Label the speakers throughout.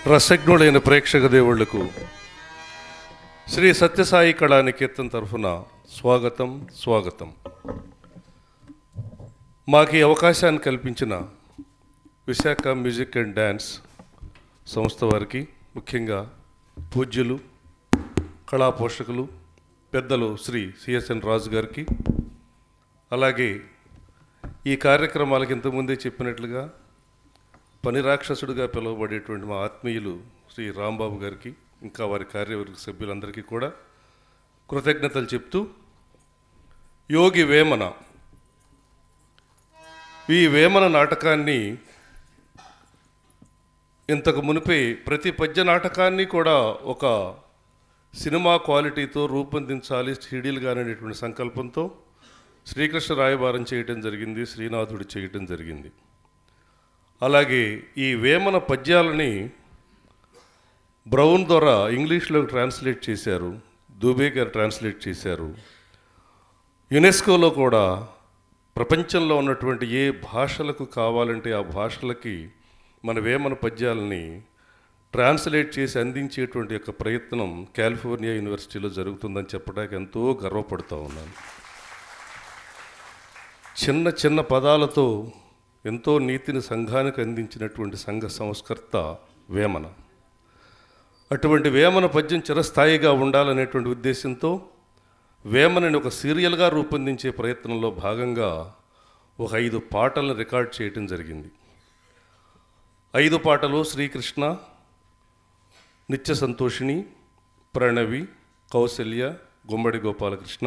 Speaker 1: రసజ్ఞులైన ప్రేక్షక దేవుళ్లకు శ్రీ సత్యసాయి కళానికేతన్ తరఫున స్వాగతం స్వాగతం మాకు ఈ అవకాశాన్ని కల్పించిన విశాఖ మ్యూజిక్ అండ్ డ్యాన్స్ సంస్థ వారికి ముఖ్యంగా పూజ్యులు కళా పోషకులు పెద్దలు శ్రీ సిఎస్ఎన్ రాజు గారికి అలాగే ఈ కార్యక్రమాలకు ఇంతకుముందే చెప్పినట్లుగా పని రాక్షసుడిగా పిలువబడేటువంటి మా ఆత్మీయులు శ్రీ రాంబాబు గారికి ఇంకా వారి కార్యవర్గ సభ్యులందరికీ కూడా కృతజ్ఞతలు చెప్తూ యోగి వేమన ఈ వేమన నాటకాన్ని ఇంతకు మునిపే ప్రతి పద్య నాటకాన్ని కూడా ఒక సినిమా క్వాలిటీతో రూపొందించాలి సీడీలుగా అనేటువంటి సంకల్పంతో శ్రీకృష్ణ రాయబారం చేయటం జరిగింది శ్రీనాథుడు చేయటం జరిగింది అలాగే ఈ వేమన పద్యాలని బ్రౌన్ ద్వారా ఇంగ్లీష్లోకి ట్రాన్స్లేట్ చేశారు దూబే గారు ట్రాన్స్లేట్ చేశారు యునెస్కోలో కూడా ప్రపంచంలో ఉన్నటువంటి ఏ భాషలకు కావాలంటే ఆ భాషలకి మన వేమన పద్యాలని ట్రాన్స్లేట్ చేసి అందించేటువంటి యొక్క ప్రయత్నం కాలిఫోర్నియా యూనివర్సిటీలో జరుగుతుందని చెప్పడానికి ఎంతో గర్వపడుతూ ఉన్నాను చిన్న చిన్న పదాలతో ఎంతో నీతిని సంఘానికి అందించినటువంటి సంఘ సంస్కర్త వేమన అటువంటి వేమన పద్యం చిరస్థాయిగా ఉండాలనేటువంటి ఉద్దేశంతో వేమనని ఒక సీరియల్గా రూపొందించే ప్రయత్నంలో భాగంగా ఒక ఐదు పాటలను రికార్డ్ చేయటం జరిగింది ఐదు పాటలు శ్రీకృష్ణ నిత్య సంతోషిణి ప్రణవి కౌశల్య గుమ్మడి గోపాలకృష్ణ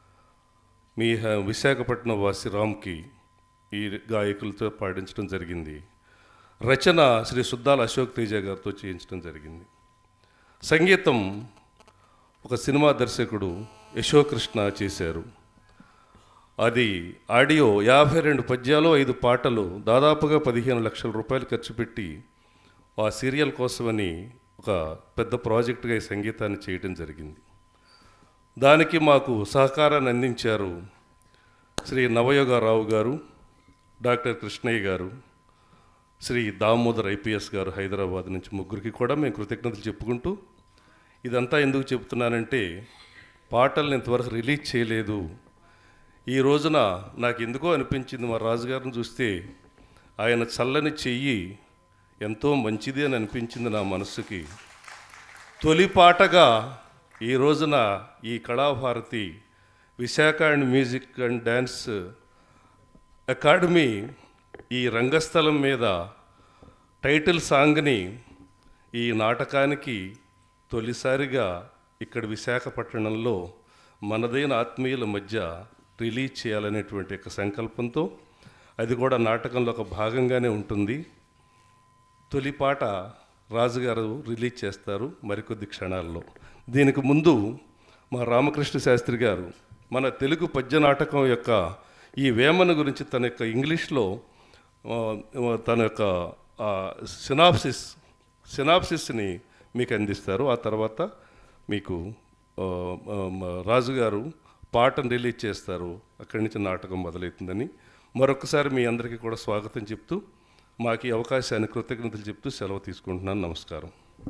Speaker 1: మీ హ- విశాఖపట్నం వాసి రామ్కి ఈ గాయకులతో పాడించడం జరిగింది రచన శ్రీ సుద్దాల అశోక్ తేజ గారితో చేయించడం జరిగింది సంగీతం ఒక సినిమా దర్శకుడు యశోకృష్ణ చేశారు అది ఆడియో యాభై రెండు పద్యాలు ఐదు పాటలు దాదాపుగా పదిహేను లక్షల రూపాయలు ఖర్చు పెట్టి ఆ సీరియల్ కోసమని ఒక పెద్ద ప్రాజెక్టుగా ఈ సంగీతాన్ని చేయడం జరిగింది దానికి మాకు సహకారాన్ని అందించారు శ్రీ నవయోగారావు గారు డాక్టర్ కృష్ణయ్య గారు శ్రీ దామోదర్ ఐపీఎస్ గారు హైదరాబాద్ నుంచి ముగ్గురికి కూడా మేము కృతజ్ఞతలు చెప్పుకుంటూ ఇదంతా ఎందుకు చెప్తున్నానంటే పాటల్ని ఇంతవరకు రిలీజ్ చేయలేదు ఈ రోజున నాకు ఎందుకో అనిపించింది మా రాజుగారిని చూస్తే ఆయన చల్లని చెయ్యి ఎంతో మంచిది అని అనిపించింది నా మనస్సుకి తొలి పాటగా ఈ రోజున ఈ Kalabharati Visakha and music and dance academy ఈ రంగస్థలం మీద టైటిల్ సాంగ్ని ఈ నాటకానికి తొలిసారిగా ఇక్కడ విశాఖపట్టణంలో మనదైన ఆత్మీయుల మధ్య రిలీజ్ చేయాలనేటువంటి ఒక సంకల్పంతో అది కూడా నాటకంలో ఒక భాగంగానే ఉంటుంది తొలి పాట రాజుగారు రిలీజ్ చేస్తారు మరికొద్ది క్షణాల్లో దీనికి ముందు మా రామకృష్ణ శాస్త్రి గారు మన తెలుగు పద్య నాటకం యొక్క ఈ వేమన గురించి తన యొక్క ఇంగ్లీష్లో ఆ, తన యొక్క సినాప్సిస్ సినాప్సిస్ని మీకు అందిస్తారు ఆ తర్వాత మీకు ఆ, ఆ, మ- రాజుగారు పాటను రిలీజ్ చేస్తారు అక్కడి నుంచి నాటకం మొదలవుతుందని మరొకసారి మీ అందరికీ కూడా స్వాగతం చెప్తూ మాకు ఈ అవకాశాన్ని కృతజ్ఞతలు చెప్తూ సెలవు తీసుకుంటున్నాను నమస్కారం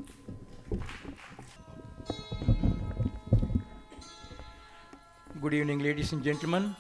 Speaker 2: Good evening, ladies and gentlemen.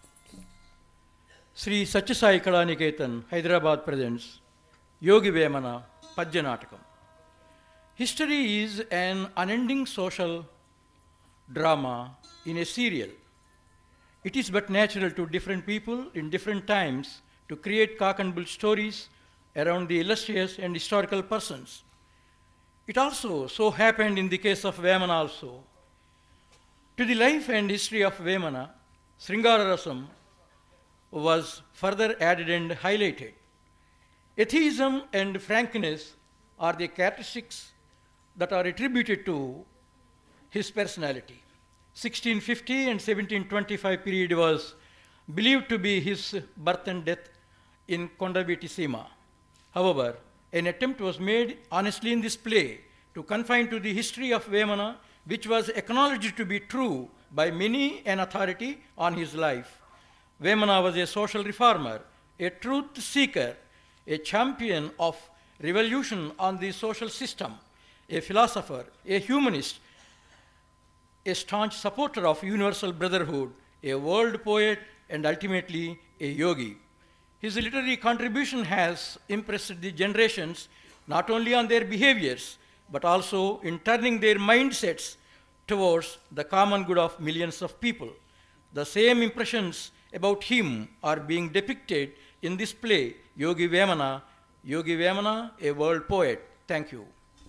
Speaker 2: Sri Satyasai Kalaniketan, Hyderabad presents Yogi Vemana Padjanatakam. History is an unending social drama in a serial. It is but natural to different people in different times to create cock and bull stories around the illustrious and historical persons. It also so happened in the case of Vemana also. To the life and history of Vemana, Sringara Rasam was further added and highlighted. Atheism and frankness are the characteristics that are attributed to his personality. 1650 and 1725 period was believed to be his birth and death in Kondaviti Sima. However, an attempt was made honestly in this play to confine to the history of Vemana, which was acknowledged to be true by many an authority on his life. Vemana was a social reformer, a truth seeker, a champion of revolution on the social system, a philosopher, a humanist, a staunch supporter of universal brotherhood, a world poet, and ultimately a yogi. His literary contribution has impressed the generations not only on their behaviors, but also in turning their mindsets towards the common good of millions of people. The same impressions about him are being depicted in this play, Yogi Vemana, Yogi Vemana, a world poet. Thank you.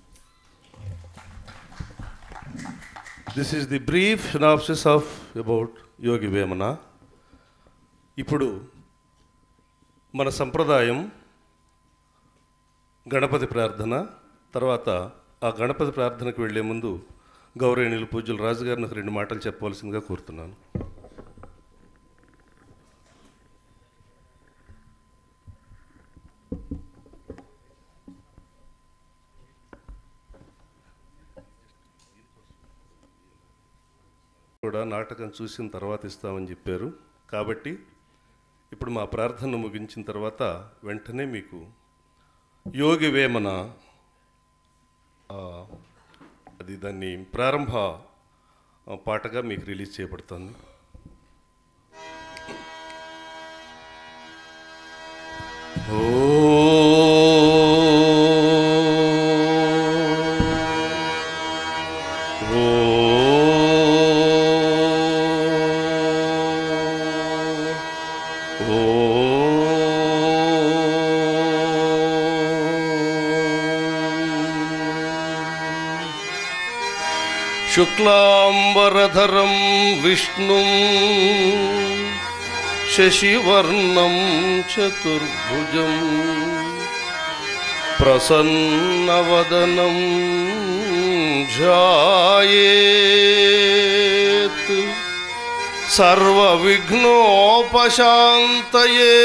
Speaker 1: This is the brief synopsis of about Yogi Vemana ఇప్పుడు మన సంప్రదాయం గణపతి ప్రార్థన తర్వాత ఆ గణపతి ప్రార్థనకు వెళ్లే ముందు గౌరవనీయులు పూజ్యులు రాజుగారిని ఒక రెండు మాటలు చెప్పవలసిందిగా కోరుతున్నాను కూడా నాటకం చూసిన తర్వాత ఇస్తామని చెప్పారు కాబట్టి ఇప్పుడు మా ప్రార్థన ముగించిన తర్వాత వెంటనే మీకు యోగి వేమన ఆ, అది దాన్ని ప్రారంభ ఆ, పాటగా మీకు రిలీజ్ చేయబడుతుంది శుక్లాంబరధరం విష్ణు శశివర్ణం చతుర్భుజం ప్రసన్నవదనం ఝాయేత్ సర్వవిఘ్నోపశాంతయే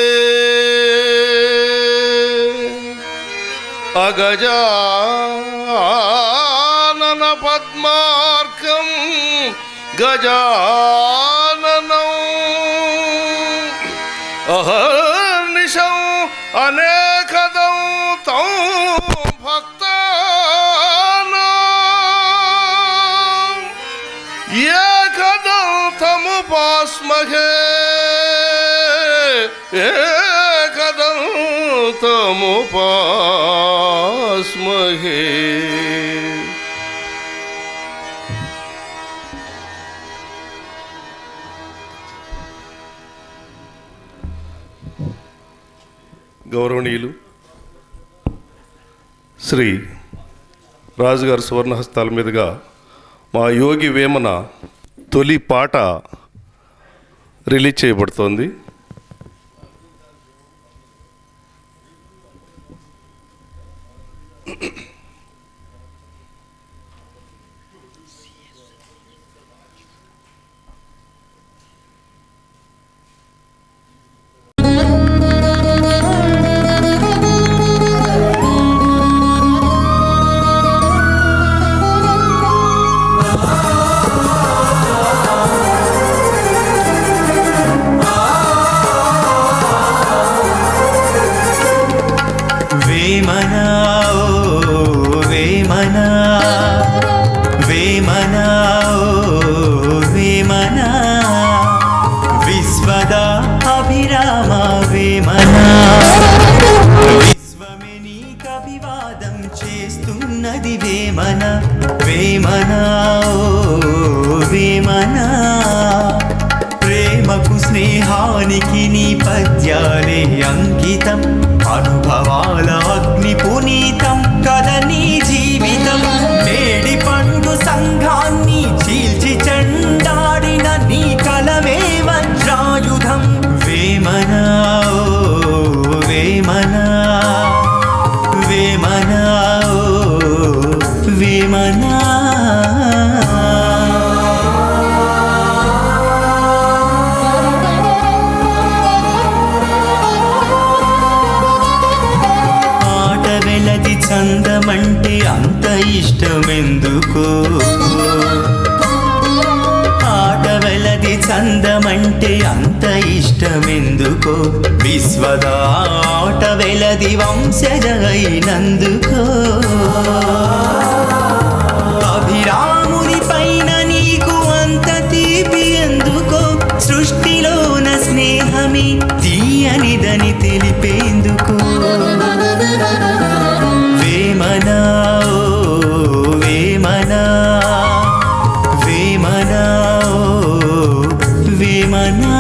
Speaker 1: అగజానన పద్మార్కం గజాననం అహర్నిశం అనేకదం తం భక్తానాం ఏకదం తముపాస్మహే ఏకదం తముపాస్మహే గౌరవనీయులు శ్రీ రాజుగారి సువర్ణహస్తాల మీదుగా మా యోగి వేమన తొలి పాట రిలీజ్ చేయబడుతోంది
Speaker 3: వేమనా ఓ వేమనా వేమనా ఓ వేమనా విశ్వద అభిరామ వేమనా విశ్వమే నీకభివాదం చేస్తున్నది వేమన వేమనా ఓ వేమనా ప్రేమకు స్నేహానికి నీ పద్యాలే అంకితం అనుభవాల అగ్ని పునీతం కథ నీ జీవితం నేడి పండు సంఘాన్ని చీల్చి చెండాడిన నీ కలవే వజ్రాయుధం వేమనా ఓ వేమనా వేమనా ఓ వేమనా ఆట వెలది చందమంటే అంత ఇష్టమెందుకు ఆట వెలది చందమంటే అంత ఇష్టం ఇష్టమెందుకో విశ్వదాట వెలది వంశజ అయినందుకో అభిరాముని పైన నీకు అంత తీపి ఎందుకో సృష్టిలోన స్నేహమే తీయనిదని తెలిపేందుకు వేమనా ఓ వేమనా వేమనా ఓ వేమనా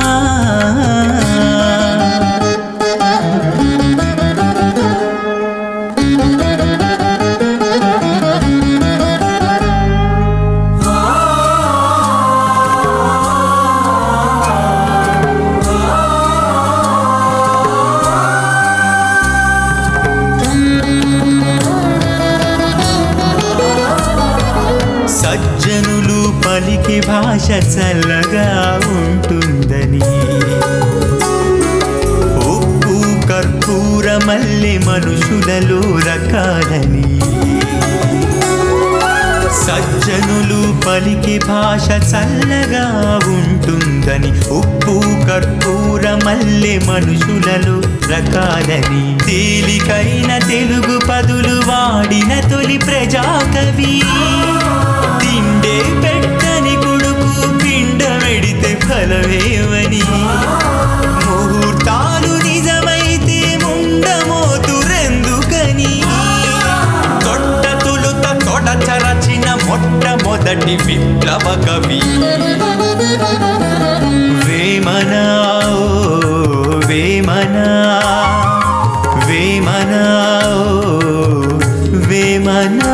Speaker 3: సజ్జనులు పలికి భాష చల్లగా ఉంటుందని ఉప్పు కర్పూర మల్లె మనుషులలో రకాలని సజ్జనులు పలికి భాష చల్లగా ఉంటుందని ఉప్పు కర్పూర మల్లె మనుషులలో రకాలని తేలికైన తెలుగు పదులు వాడిన తొలి ప్రజాకవి తిండే పెట్టని కొడుకు పిండ వెడితే ఫలమేమని ముహూర్తాలు నిజమైతే ముండమోతురెందుకని తొట్ట తులుత తొడ చరచిన మొట్టమొదటి విప్లవ కవి వేమనా ఓ వేమనా వేమనా ఓ వేమనా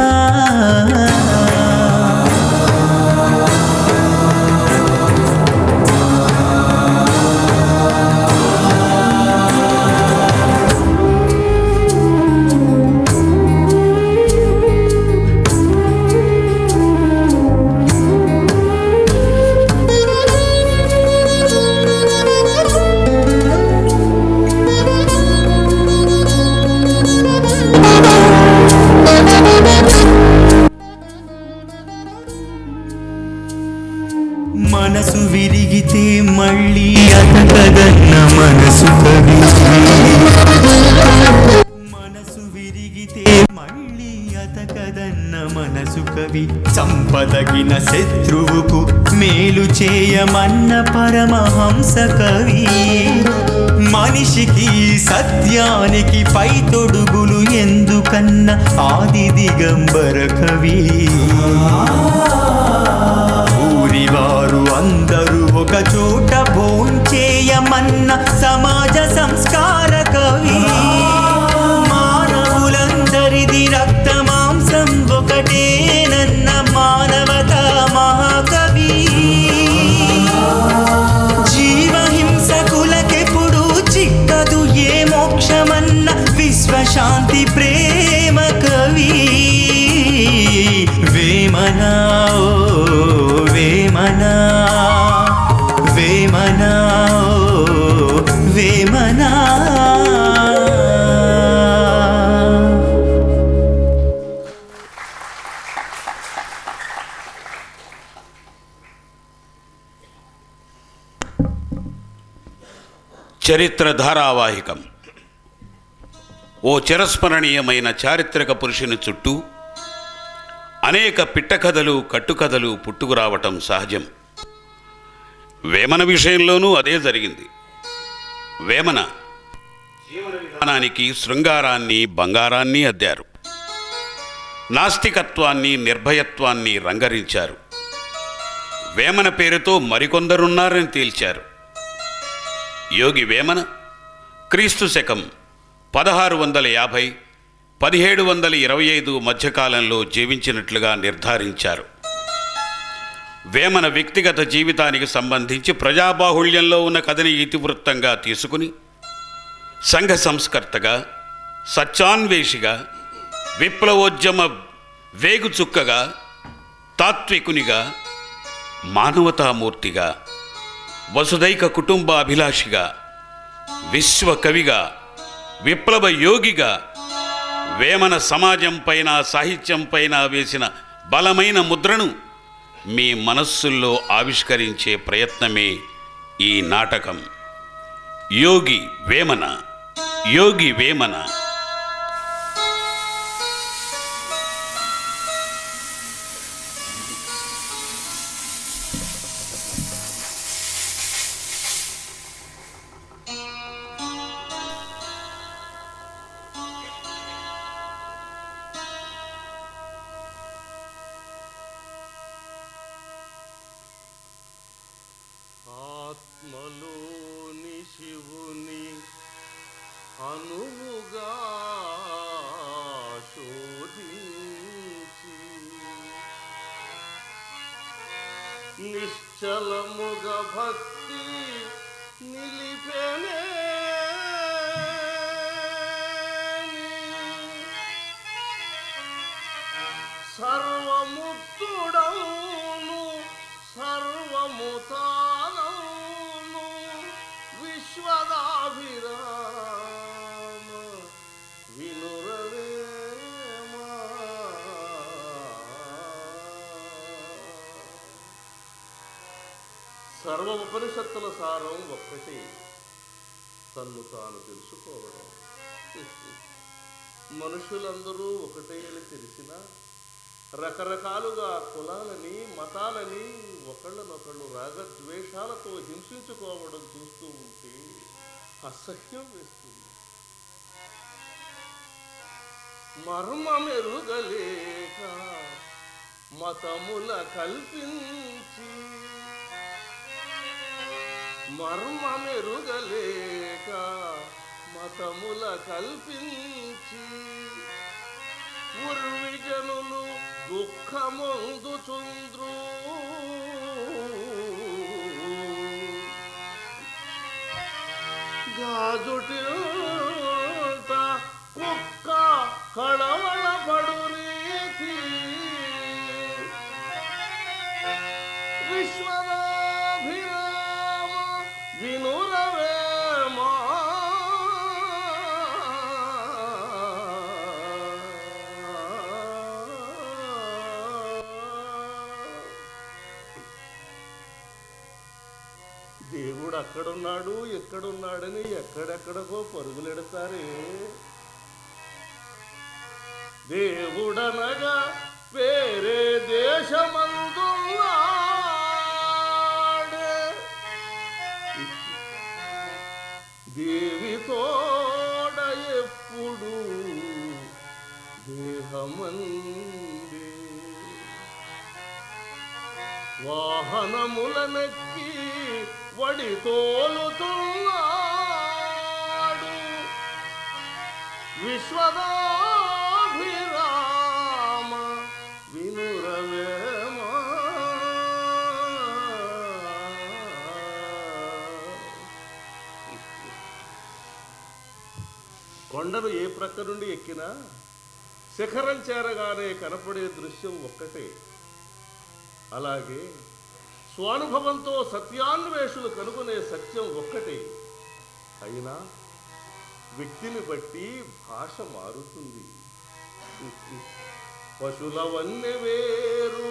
Speaker 3: మనసు విరిగితే మళ్ళీ అతకదన్న మనసు కవి మనసు విరిగితే మళ్ళీ అతకదన్న మనసు కవి సంపదగిన శత్రువుకు మేలు చేయమన్న పరమహంస కవి మనిషికి సత్యానికి పై తొడుగులు ఎందుకన్న ఆది దిగంబర కవి ఊరివారు అందరూ ఒక చోట భోంచేయమన్న సమాజ సంస్కార కవి మానవులందరిది రక్త మాంసం ఒకటేనన్న మానవత మహాకవి జీవహింసకులకెప్పుడు చిక్కదు ఏ మోక్షమన్న విశ్వశాంతి ప్రేమ కవి వేమనా ఓ వేమనా వేమనా ఓ వేమనా
Speaker 4: చరిత్ర ధారావాహికం ఓ చిరస్మరణీయమైన చారిత్రక పురుషుని చుట్టూ అనేక పిట్టకథలు కట్టుకథలు పుట్టుకురావటం సహజం వేమన విషయంలోనూ అదే జరిగింది వేమన జీవన విధానానికి శృంగారాన్ని బంగారాన్ని అద్దారు నాస్తికత్వాన్ని నిర్భయత్వాన్ని రంగరించారు వేమన పేరుతో మరికొందరున్నారని తేల్చారు యోగి వేమన క్రీస్తు శకం పదహారు వందల యాభై పదిహేడు వందల ఇరవై ఐదు మధ్యకాలంలో జీవించినట్లుగా నిర్ధారించారు వేమన వ్యక్తిగత జీవితానికి సంబంధించి ప్రజాబాహుళ్యంలో ఉన్న కథని ఇతివృత్తంగా తీసుకుని సంఘ సంస్కర్తగా సత్యాన్వేషిగా విప్లవోద్యమ వేగుచుక్కగా తాత్వికునిగా మానవతామూర్తిగా వసుదైక కుటుంబ అభిలాషిగా విశ్వకవిగా విప్లవ యోగిగా వేమన సమాజం పైన సాహిత్యం పైన వేసిన బలమైన ముద్రను మీ మనస్సుల్లో ఆవిష్కరించే ప్రయత్నమే ఈ నాటకం యోగి వేమన యోగి వేమన
Speaker 1: ఆత్మలోని శివుని అనువుగా శోధించి నిశ్చలముగా భక్తి నిలిపెనే సర్వముక్తుడౌను సర్వముతానౌను విశ్వదాభిరామ వినురవేమా సర్వ ఉపనిషత్తుల సారం ఒక్కటే తన్ను తాను తెలుసుకోవడం మనుషులందరూ ఒకటే అని తెలిసినా రకరకాలుగా కులాలని మతాలని ఒకళ్ళనొకళ్ళు రాగద్వేషాలతో హింసించుకోవడం చూస్తూ ఉంటే అసహ్యం వేస్తుంది మర్మమెరుగలేక మతముల కల్పించి మర్మమెరుగలేక మతముల కల్పించి ఉర్విజనులు దుఃఖముందు చుంద్రు గాజుట కుక్క కళవళ పడు రీతి విశ్వనాభిరామ వినురవేమా దేవుడు అక్కడున్నాడు ఎక్కడున్నాడని ఎక్కడెక్కడికో పరుగులెడతారే దేవుడనగా వేరే దేశమందున్నాడే దేవి తోడ ఎప్పుడు దేహమందే వాహనములనెక్కి వడి తోలుతున్నాడు విశ్వదాభిరామ వినురవేమా కొండను ఏ ప్రక్క నుండి ఎక్కినా శిఖరం చేరగానే కనపడే దృశ్యం ఒక్కటే అలాగే స్వానుభవంతో సత్యాన్వేషులు కనుగొనే సత్యం ఒక్కటే అయినా వ్యక్తిని బట్టి భాష మారుతుంది పశుల వన్నె వేరు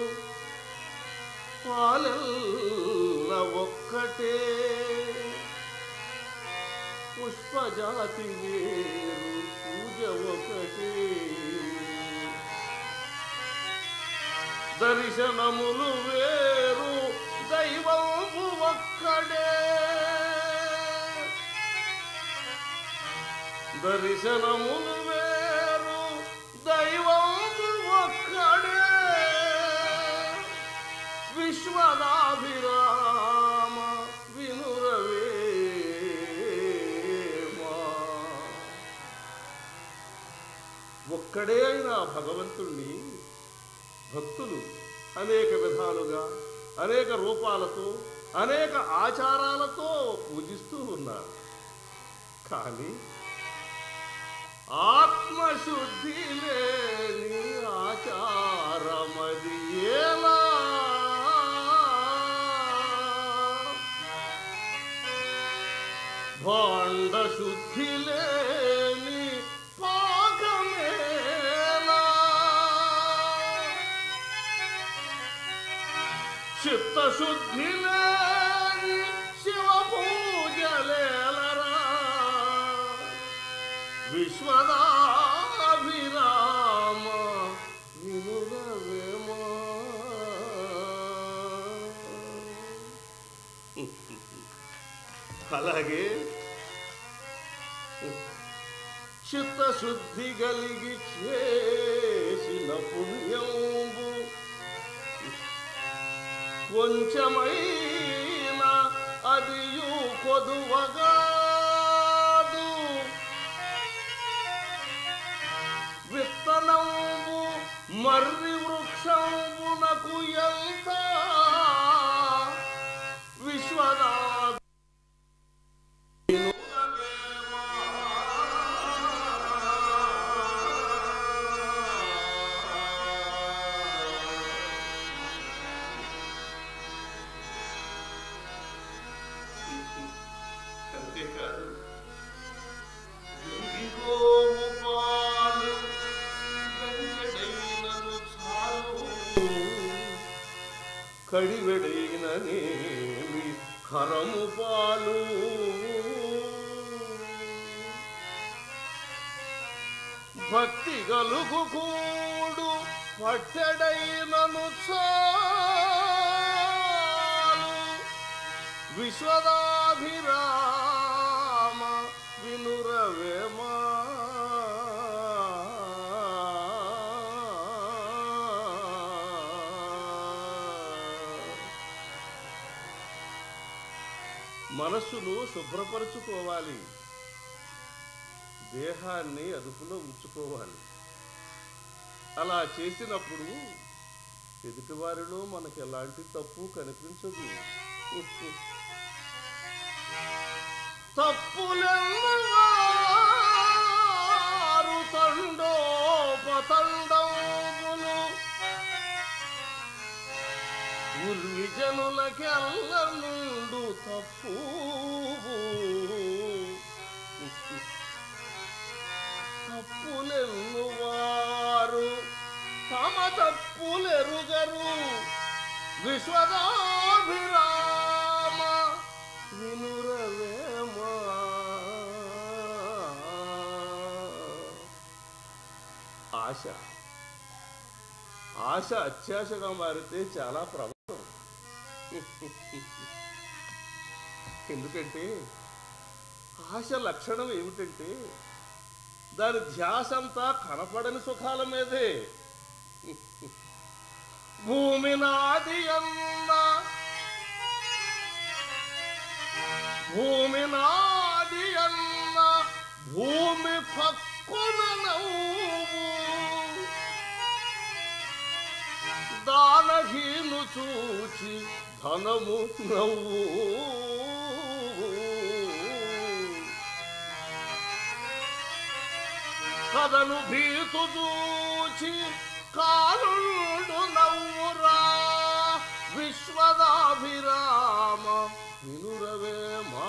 Speaker 1: పాలెల్ల ఒక్కటే పుష్పజాతి వేరు పూజ ఒకటే దర్శనములు వేరు దైవము ఒక్కడే దర్శనములు వేరు దైవము ఒక్కడే విశ్వనాభిరామ వినురవేమా ఒక్కడే అయిన ఆ భగవంతుణ్ణి భక్తులు అనేక విధాలుగా అనేక రూపాలతో అనేక ఆచారాలతో పూజిస్తూ ఉన్నారు కానీ ఆత్మశుద్ధి లేని ఆచారమది ఎలా భాండ శుద్ధి లేని పాకమేలా చిత్తశుద్ధి లేని శివ పూజలేలరా విశ్వదాభిరామ వినురవేమా అలాగే చిత్తశుద్ధి కలిగి చేసిన పుణ్యంబు కొంచెమైన అదియు కొదువగాదు విత్తనంబు మర్రి వృక్షంబునకు ఎంత విశ్వదా అంతేకాదు గంగిగోవు పాలు గంగడైనను చాలు కడివెడైననేమి కరము పాలు భక్తి గలుగు కూడు పట్టెడైనను చాలు విశ్వదాభిరామ వినురవేమా మనస్సును శుభ్రపరచుకోవాలి దేహాన్ని అదుపులో ఉంచుకోవాలి అలా చేసినప్పుడు ఎదుటివారిలో మనకు ఎలాంటి తప్పు కనిపించదు తప్పులెన్నవారు తండోపతండములు ఉర్విజనులకెల్ల నుండు తప్పు తప్పులెన్నువారు తమ తప్పులెరుగరు విశ్వదాభిరామ వినురవేమా ఆశ ఆశ అత్యాశగా మారితే చాలా ప్రమాదం ఎందుకంటే ఆశ లక్షణం ఏమిటంటే దాని ధ్యాసంతా కనపడని సుఖాల మీదే భూమి నాది అన్న భూమి నాది అన్న భూమి పక్కున నవ్వు దానహీను చూచి ధనము నవ్వు కథను భీతు చూచి కాలుడు నవ్వురా విశ్వదాభిరామ వినురవేమా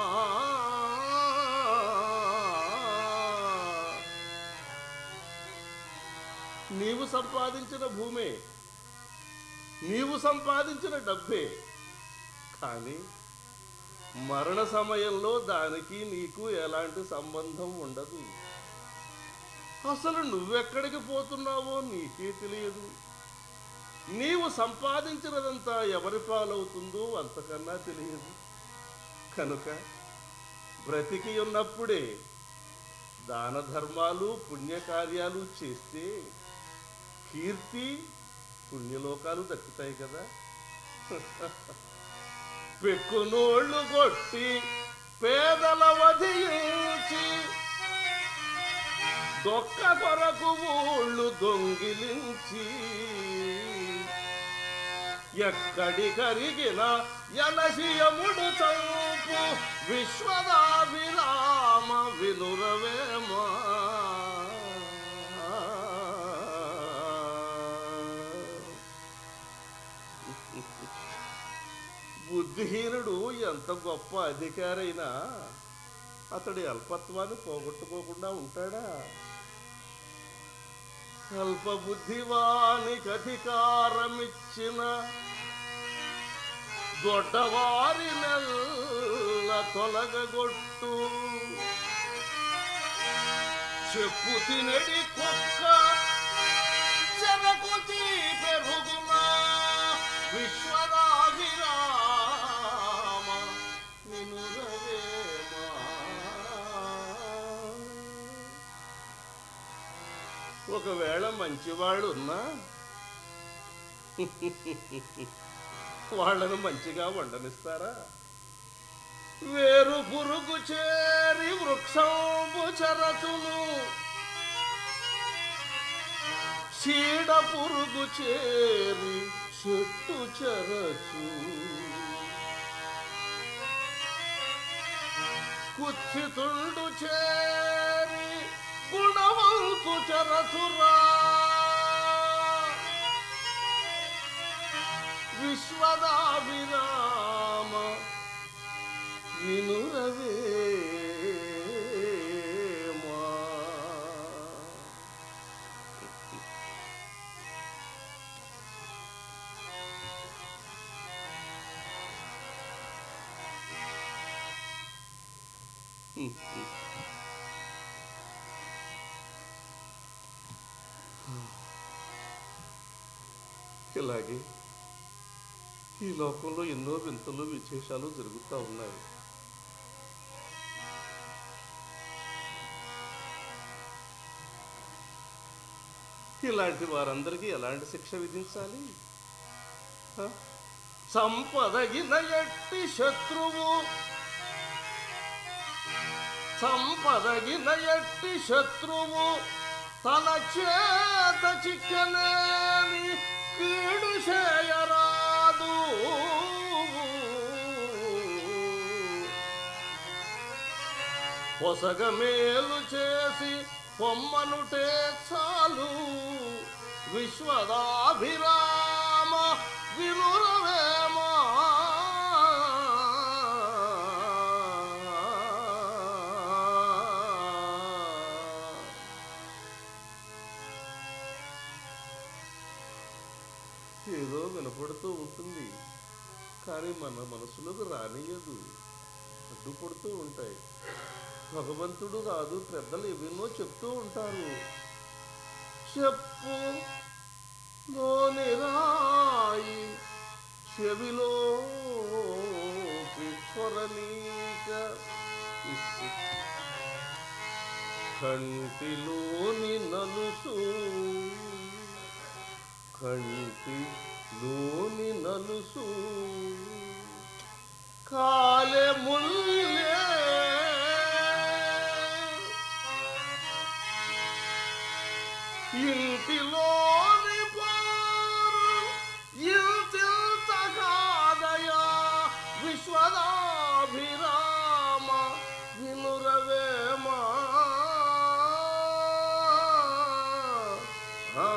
Speaker 1: నీవు సంపాదించిన భూమే నీవు సంపాదించిన డబ్బే కానీ మరణ సమయంలో దానికి నీకు ఎలాంటి సంబంధం ఉండదు అసలు నువ్వెక్కడికి పోతున్నావో నీకే తెలియదు నీవు సంపాదించినదంతా ఎవరి పాలవుతుందో అంతకన్నా తెలియదు కనుక బ్రతికి ఉన్నప్పుడే దాన ధర్మాలు పుణ్యకార్యాలు చేస్తే కీర్తి పుణ్యలోకాలు దక్కుతాయి కదా పెక్కునోళ్ళు కొట్టి పేదల వధించి దొక్క కొరకు ఊళ్ళు దొంగిలించి ఎక్కడి కరిగిన యనశియముడు చంపు విశ్వదాభిరామ వినురవేమా బుద్ధిహీనుడు ఎంత గొప్ప అధికారైనా అతడి అల్పత్వాన్ని పోగొట్టుకోకుండా ఉంటాడా అల్ప బుద్ధివానికి అధికారమిచ్చిన దొడ్డవారి నెల్ల తొలగగొట్టు
Speaker 5: చెప్పు తినడి కుక్క చెరకు పెరుగునా విశ్వదాభిరామ నినురవేమా ఒకవేళ మంచివాళ్ళు ఉన్నా వాళ్ళను మంచిగా వండనిస్తారా వేరు పురుగు చేరి వృక్షంబు చరచును చీడ పురుగు చేరి చెట్టు చరచు కుత్సితుండు చేరి గుణవంతు చరచురా విశ్వదాభిరామ వినురవేమా ఇలాగే ఈ లోకంలో ఎన్నో వింతలు విశేషాలు జరుగుతూ ఉన్నాయి ఇలాంటి వారందరికీ ఎలాంటి శిక్ష విధించాలి హ? సంపదగిన ఎట్టి శత్రువు సంపదగిన ఎట్టి శత్రువు తన చేత చిక్కలేని కీడు చేయరాదు పొసగ మేలు చేసి పొమ్మనుటే చాలు విశ్వదాభిరామ వినురవేమా ఏదో వినపడుతూ ఉంటుంది కానీ మన మనసులోకి రానియదు అడ్డుపడుతూ ఉంటాయి భగవంతుడు రాదు పెద్దలు ఎన్నో చెప్తూ ఉంటారు చెప్పు లోని రాయి చెవిలో స్వరనీక కంటిలోని నలుసు కంటిలోని నలుసు కాలే ముల్లే ఇంటిలోని పారు ఇంతింత కాదయా విశ్వదాభిరామ వినురవేమా ఆ.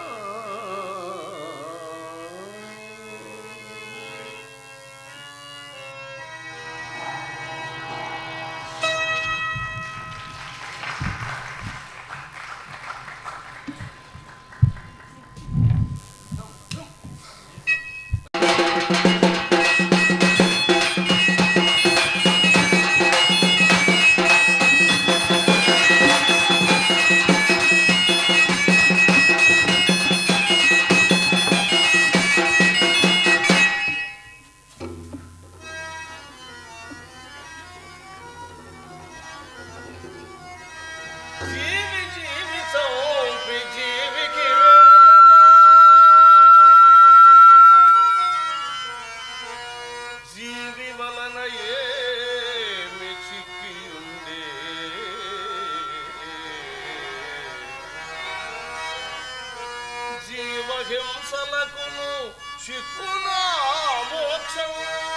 Speaker 5: జీవి జీవి చౌపి జీవికి జీవి వలన ఏమి చిక్కియుండే జీవహింసలకును చిక్కునా మోక్షం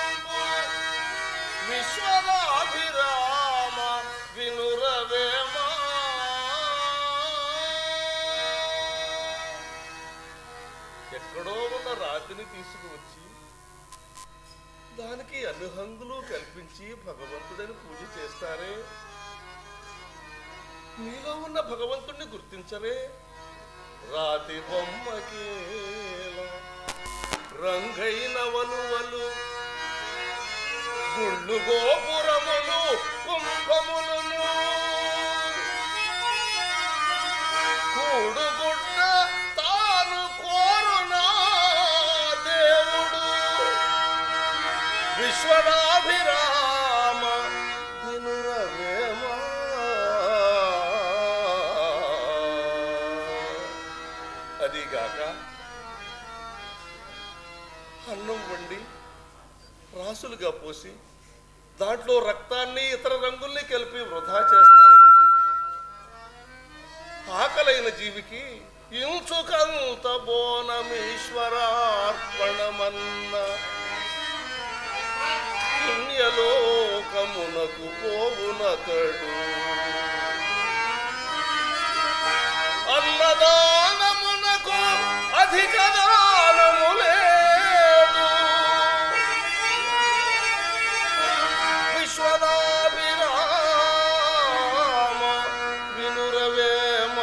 Speaker 5: విశ్వదాభిరామ వినురవేమా ఎక్కడో ఉన్న రాతిని తీసుకువచ్చి దానికి అన్ని హంగులు కల్పించి భగవంతుడని పూజ చేస్తారే మీలో ఉన్న భగవంతుణ్ణి గుర్తించరే రాతి బొమ్మకేలా రంగైన వలువలు గుళ్ళు గోపురములు కుంభములను విశ్వనాభిరామ వినురవేమ అదిగాక అన్నం వండి రాసులుగా పోసి దాంట్లో రక్తాన్ని ఇతర రంగుల్ని కలిపి వృధా చేస్తారు ఎందుకు? ఆకలైన జీవికి ఇంచుకంత బోనమీశ్వరార్పణమన్న పుణ్యలోకమునకు పోవునతడు అన్నదానమునకు అధిక దానము లేదు విశ్వనాభిరామ వినురవేమా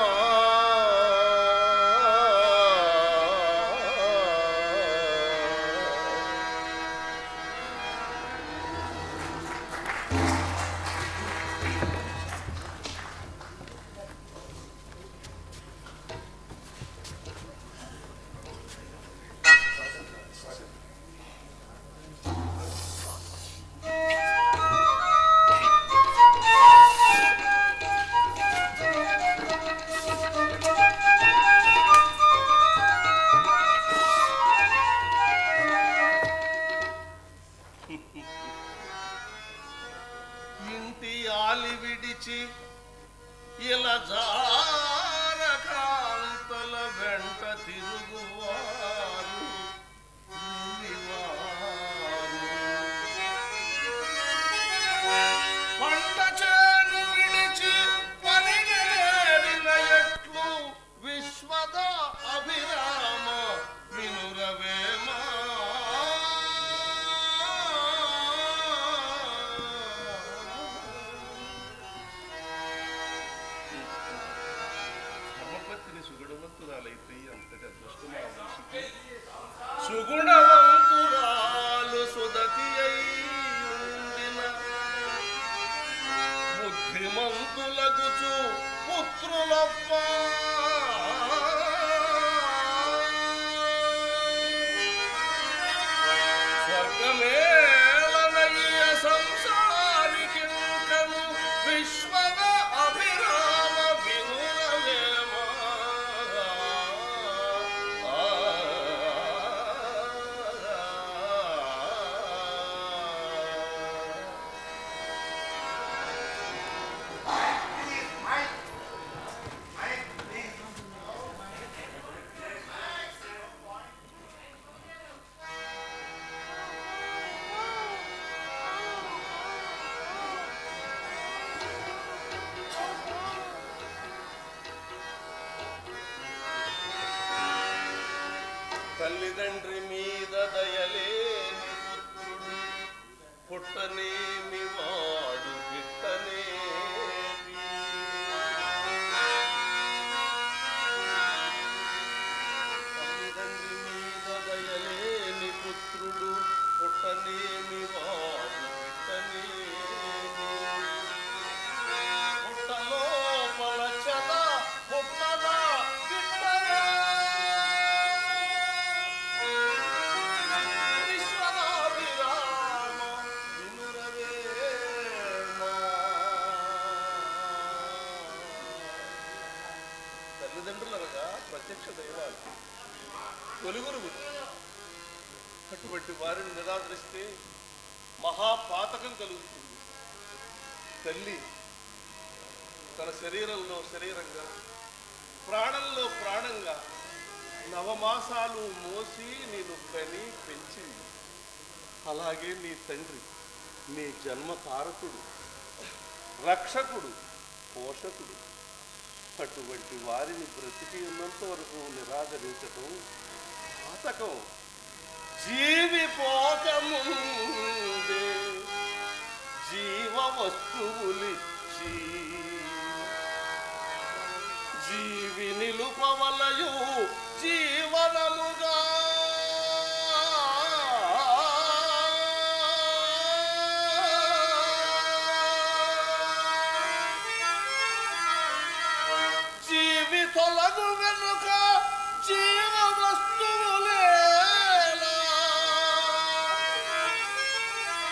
Speaker 5: ఇంటి ఆలి విడిచి ఇలా జార కాంతల వెంట తిరుగువారు నిలివారు. పంట చేను విడిచి పరిగెరిన ఎట్లు విశ్వద అభిరామ వినురవేమా ధర్మపత్ని సుగుణవంతురాలైతే అంతటి అదృష్టమా మనిషికి సుగుణవంతురాలు సుదతి అయ్యుండిన బుద్ధిమంతులగుచు పుత్రులప్ప స్వర్గమేళనయ్య సంసారికింకను విశ్వద అభిరామ వినురవేమా తల్లిదండ్రి మీద దయలేని పుత్రుడు పుట్టనేమి వాడు గిట్టనేమి తల్లిదండ్రి మీద దయలేని పుత్రుడు పుట్టనేమి వాడు గిట్టనేమి పుట్టలోపల చెద పుట్టదా గిట్టదా విశ్వనాభిరామ వినురవేమా. తల్లిదండ్రులనగా ప్రత్యక్ష దైవాలు తొలిగురువులు అటువంటి వారిని నిరాదరిస్తే మహాపాతకం కలుగుతుంది తల్లి తన శరీరంలో శరీరంగా ప్రాణంలో ప్రాణంగా నవమాసాలు మోసి నేను కని పెంచింది అలాగే నీ తండ్రి నీ జన్మ తారకుడు రక్షకుడు పోషకుడు అటువంటి వారిని బ్రతికి ఉన్నంత వరకు నిరాదరించటం పాతకం జీవిపోకముందే జీవ వస్తువులిచ్చి జీవి నిలుపవలయు జీవనముగా జీవి తొలగు వెనుక జీవ వస్తువులేలా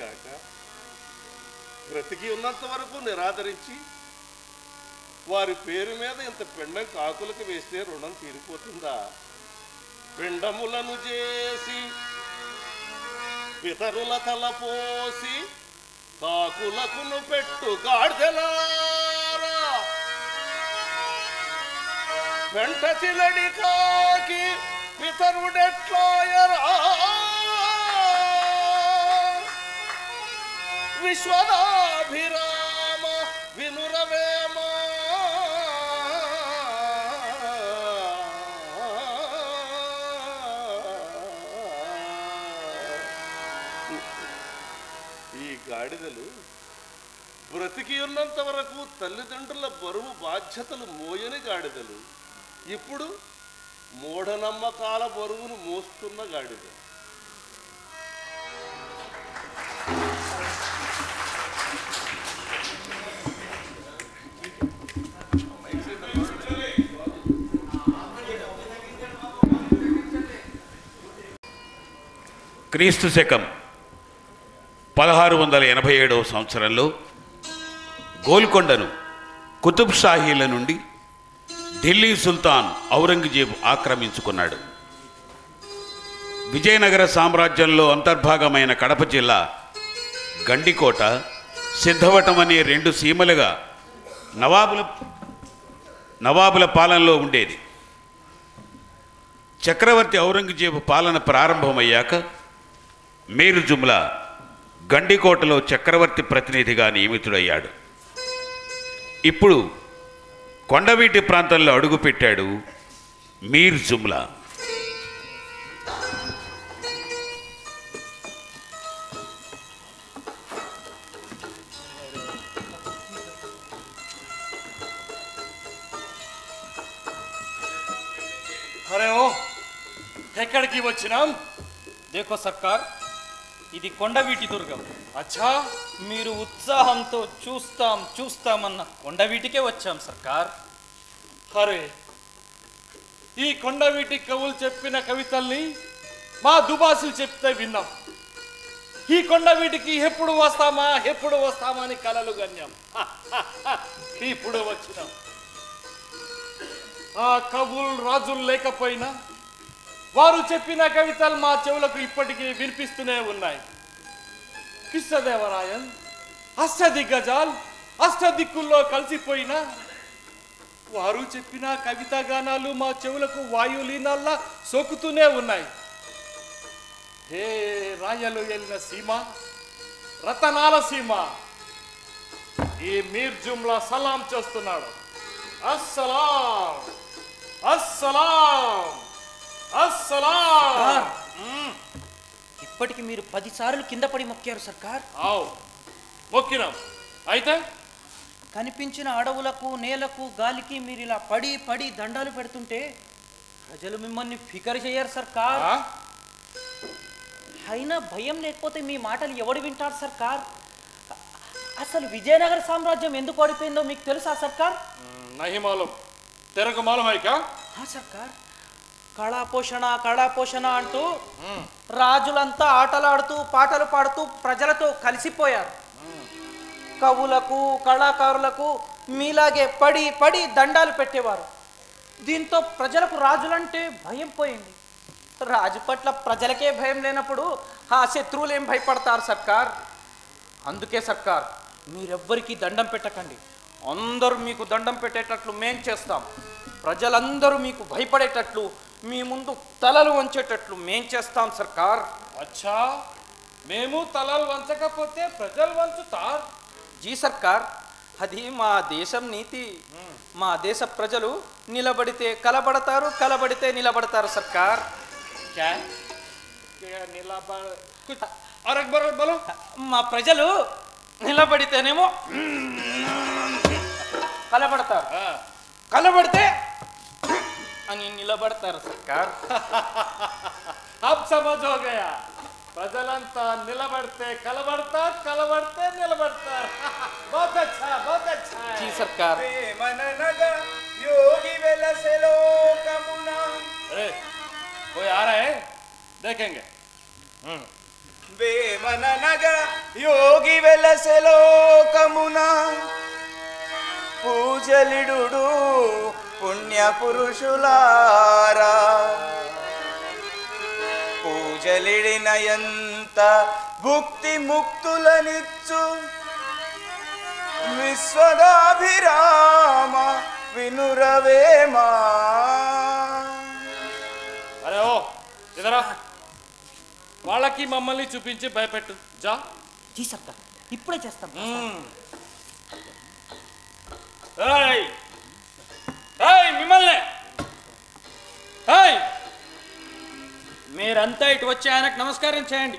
Speaker 5: లేక బ్రతికి ఉన్నంత వరకు నిరాదరించి వారి పేరు మీద ఇంత పిండం కాకులకు వేస్తే రుణం తీరిపోతుందా పిండములను చేసి పితరుల తలపోసి కాకులకును పెట్టు గాడిదలారా వెంట చిలడి కాకి పితరుడెట్లాయరా విశ్వదాభిరామ వినురవేమ ఈ గాడిదలు బ్రతికి ఉన్నంత వరకు తల్లిదండ్రుల బరువు బాధ్యతలు మోయని గాడిదలు ఇప్పుడు మూఢనమ్మకాల బరువును మోస్తున్న గాడిద
Speaker 4: క్రీస్తు శకం పదహారు వందల ఎనభై ఏడవ సంవత్సరంలో గోల్కొండను కుతుబ్ షాహీల నుండి ఢిల్లీ సుల్తాన్ ఔరంగజేబు ఆక్రమించుకున్నాడు విజయనగర సామ్రాజ్యంలో అంతర్భాగమైన కడప జిల్లా గండికోట సిద్ధవటం అనే రెండు సీమలుగా నవాబుల నవాబుల పాలనలో ఉండేది చక్రవర్తి ఔరంగజేబు పాలన ప్రారంభమయ్యాక మీరు జుమ్లా గండికోటలో చక్రవర్తి ప్రతినిధిగా నియమితుడయ్యాడు ఇప్పుడు కొండవీటి ప్రాంతంలో అడుగుపెట్టాడు మీర్ జుమ్లా
Speaker 6: అరే ఓ ఎక్కడికి వచ్చినాం
Speaker 7: దేకో సర్కార్ ఇది కొండవీటి దుర్గం
Speaker 6: అచ్చా
Speaker 7: మీరు ఉత్సాహంతో చూస్తాం చూస్తామన్న కొండవీటికే వచ్చాం సర్కార్
Speaker 6: అరే ఈ కొండవీటి కవులు చెప్పిన కవితల్ని మా దుబాసులు చెప్తే విన్నాం ఈ కొండవీటికి ఎప్పుడు వస్తామా ఎప్పుడు వస్తామా అని కలలు గన్యాం హ, హ, హ. ఇప్పుడు వచ్చినాం ఆ కవులు రాజులు లేకపోయినా వారు చెప్పిన కవితలు మా చెవులకు ఇప్పటికీ వినిపిస్తూనే ఉన్నాయి కృష్ణదేవరాయన్ అష్టదిగ్గజాల్ అష్టదిక్కుల్లో కలిసిపోయినా వారు చెప్పిన కవితా గానాలు మా చెవులకు వాయులీనాల్లా సోకుతూనే ఉన్నాయి హే రాయలు వెళ్ళిన సీమ రతనాల సీమ ఈ మీర్ జుమ్లా సలాం చేస్తున్నాడు అస్సలాం అస్సలాం అస్సలాం
Speaker 7: ఇప్పటికి మీరు పదిసార్లు కింద పడి మొక్కారు సర్కార్
Speaker 6: ఆవ్ మొక్కినాం అయితే
Speaker 7: కనిపించిన అడవులకు నేలకు గాలికి మీరు ఇలా పడి పడి దండాలు పెడుతుంటే ప్రజలు మిమ్మల్ని ఫికర్ చేయరు సర్కార్
Speaker 6: ఆ?
Speaker 7: అయినా భయం లేకపోతే మీ మాటలు ఎవడు వింటారు సర్కార్ అసలు విజయనగర సామ్రాజ్యం ఎందుకు ఓడిపోయిందో మీకు తెలుసా సర్కార్
Speaker 6: నహి మాలం తెరకు మాలం అయికా
Speaker 7: ఆ సర్కార్ కళా పోషణ కళా పోషణ అంటూ రాజులంతా ఆటలాడుతూ పాటలు పాడుతూ ప్రజలతో కలిసిపోయారు కవులకు కళాకారులకు మీలాగే పడి పడి దండాలు పెట్టేవారు దీంతో ప్రజలకు రాజులంటే భయం పోయింది రాజు పట్ల ప్రజలకే భయం లేనప్పుడు ఆ శత్రువులు ఏం భయపడతారు సర్కార్ అందుకే సర్కార్ మీరెవ్వరికీ దండం పెట్టకండి అందరూ మీకు దండం పెట్టేటట్లు మేం చేస్తాం ప్రజలందరూ మీకు భయపడేటట్లు మీ ముందు తలలు వంచేటట్లు మేం చేస్తాం సర్కార్
Speaker 6: అచ్చా మేము తలలు వంచకపోతే ప్రజలు వంచుతారు
Speaker 7: జీ సర్కార్ అది మా దేశం నీతి మా దేశ ప్రజలు నిలబడితే కలబడతారు కలబడితే నిలబడతారు సర్కార్
Speaker 6: క్యా క్యా నిలబడ కుచ్ అరక్ బరక్ బలో
Speaker 7: మా ప్రజలు నిలబడితేనేమో కలబడతారు
Speaker 6: ఆ,
Speaker 7: కలబడితే అని నిలబడతారు సర్కార్
Speaker 6: అబ్ సమజ్ హో గయా ప్రజలంతా నిలబడితే కలబడతారు కలబడితే నిలబడతారు బహుత్ అచ్చా బహుత్ అచ్చా
Speaker 7: జీ సర్కార్
Speaker 3: యోగి వెలసెలోకమున
Speaker 6: अरे कोई आ रहा है देखेंगे हम्म
Speaker 8: వేమననగా యోగి వెలసెలోకమున పూజలిడు పుణ్య పురుషులారా పూజలిడిన ఎంత భుక్తి ముక్తులనిచ్చు విశ్వదాభిరామ వినురవేమా
Speaker 6: అరే ఓ ఇదరా వాళ్ళకి మమ్మల్ని చూపించి భయపెట్టు జా
Speaker 7: జీ సర్దార్ ఇప్పుడే చేస్తాం
Speaker 6: ఏయ్ ఏయ్ మిమ్మల్ని ఏయ్
Speaker 2: మీరంతా ఇటు వచ్చి ఆయనకు నమస్కారం చేయండి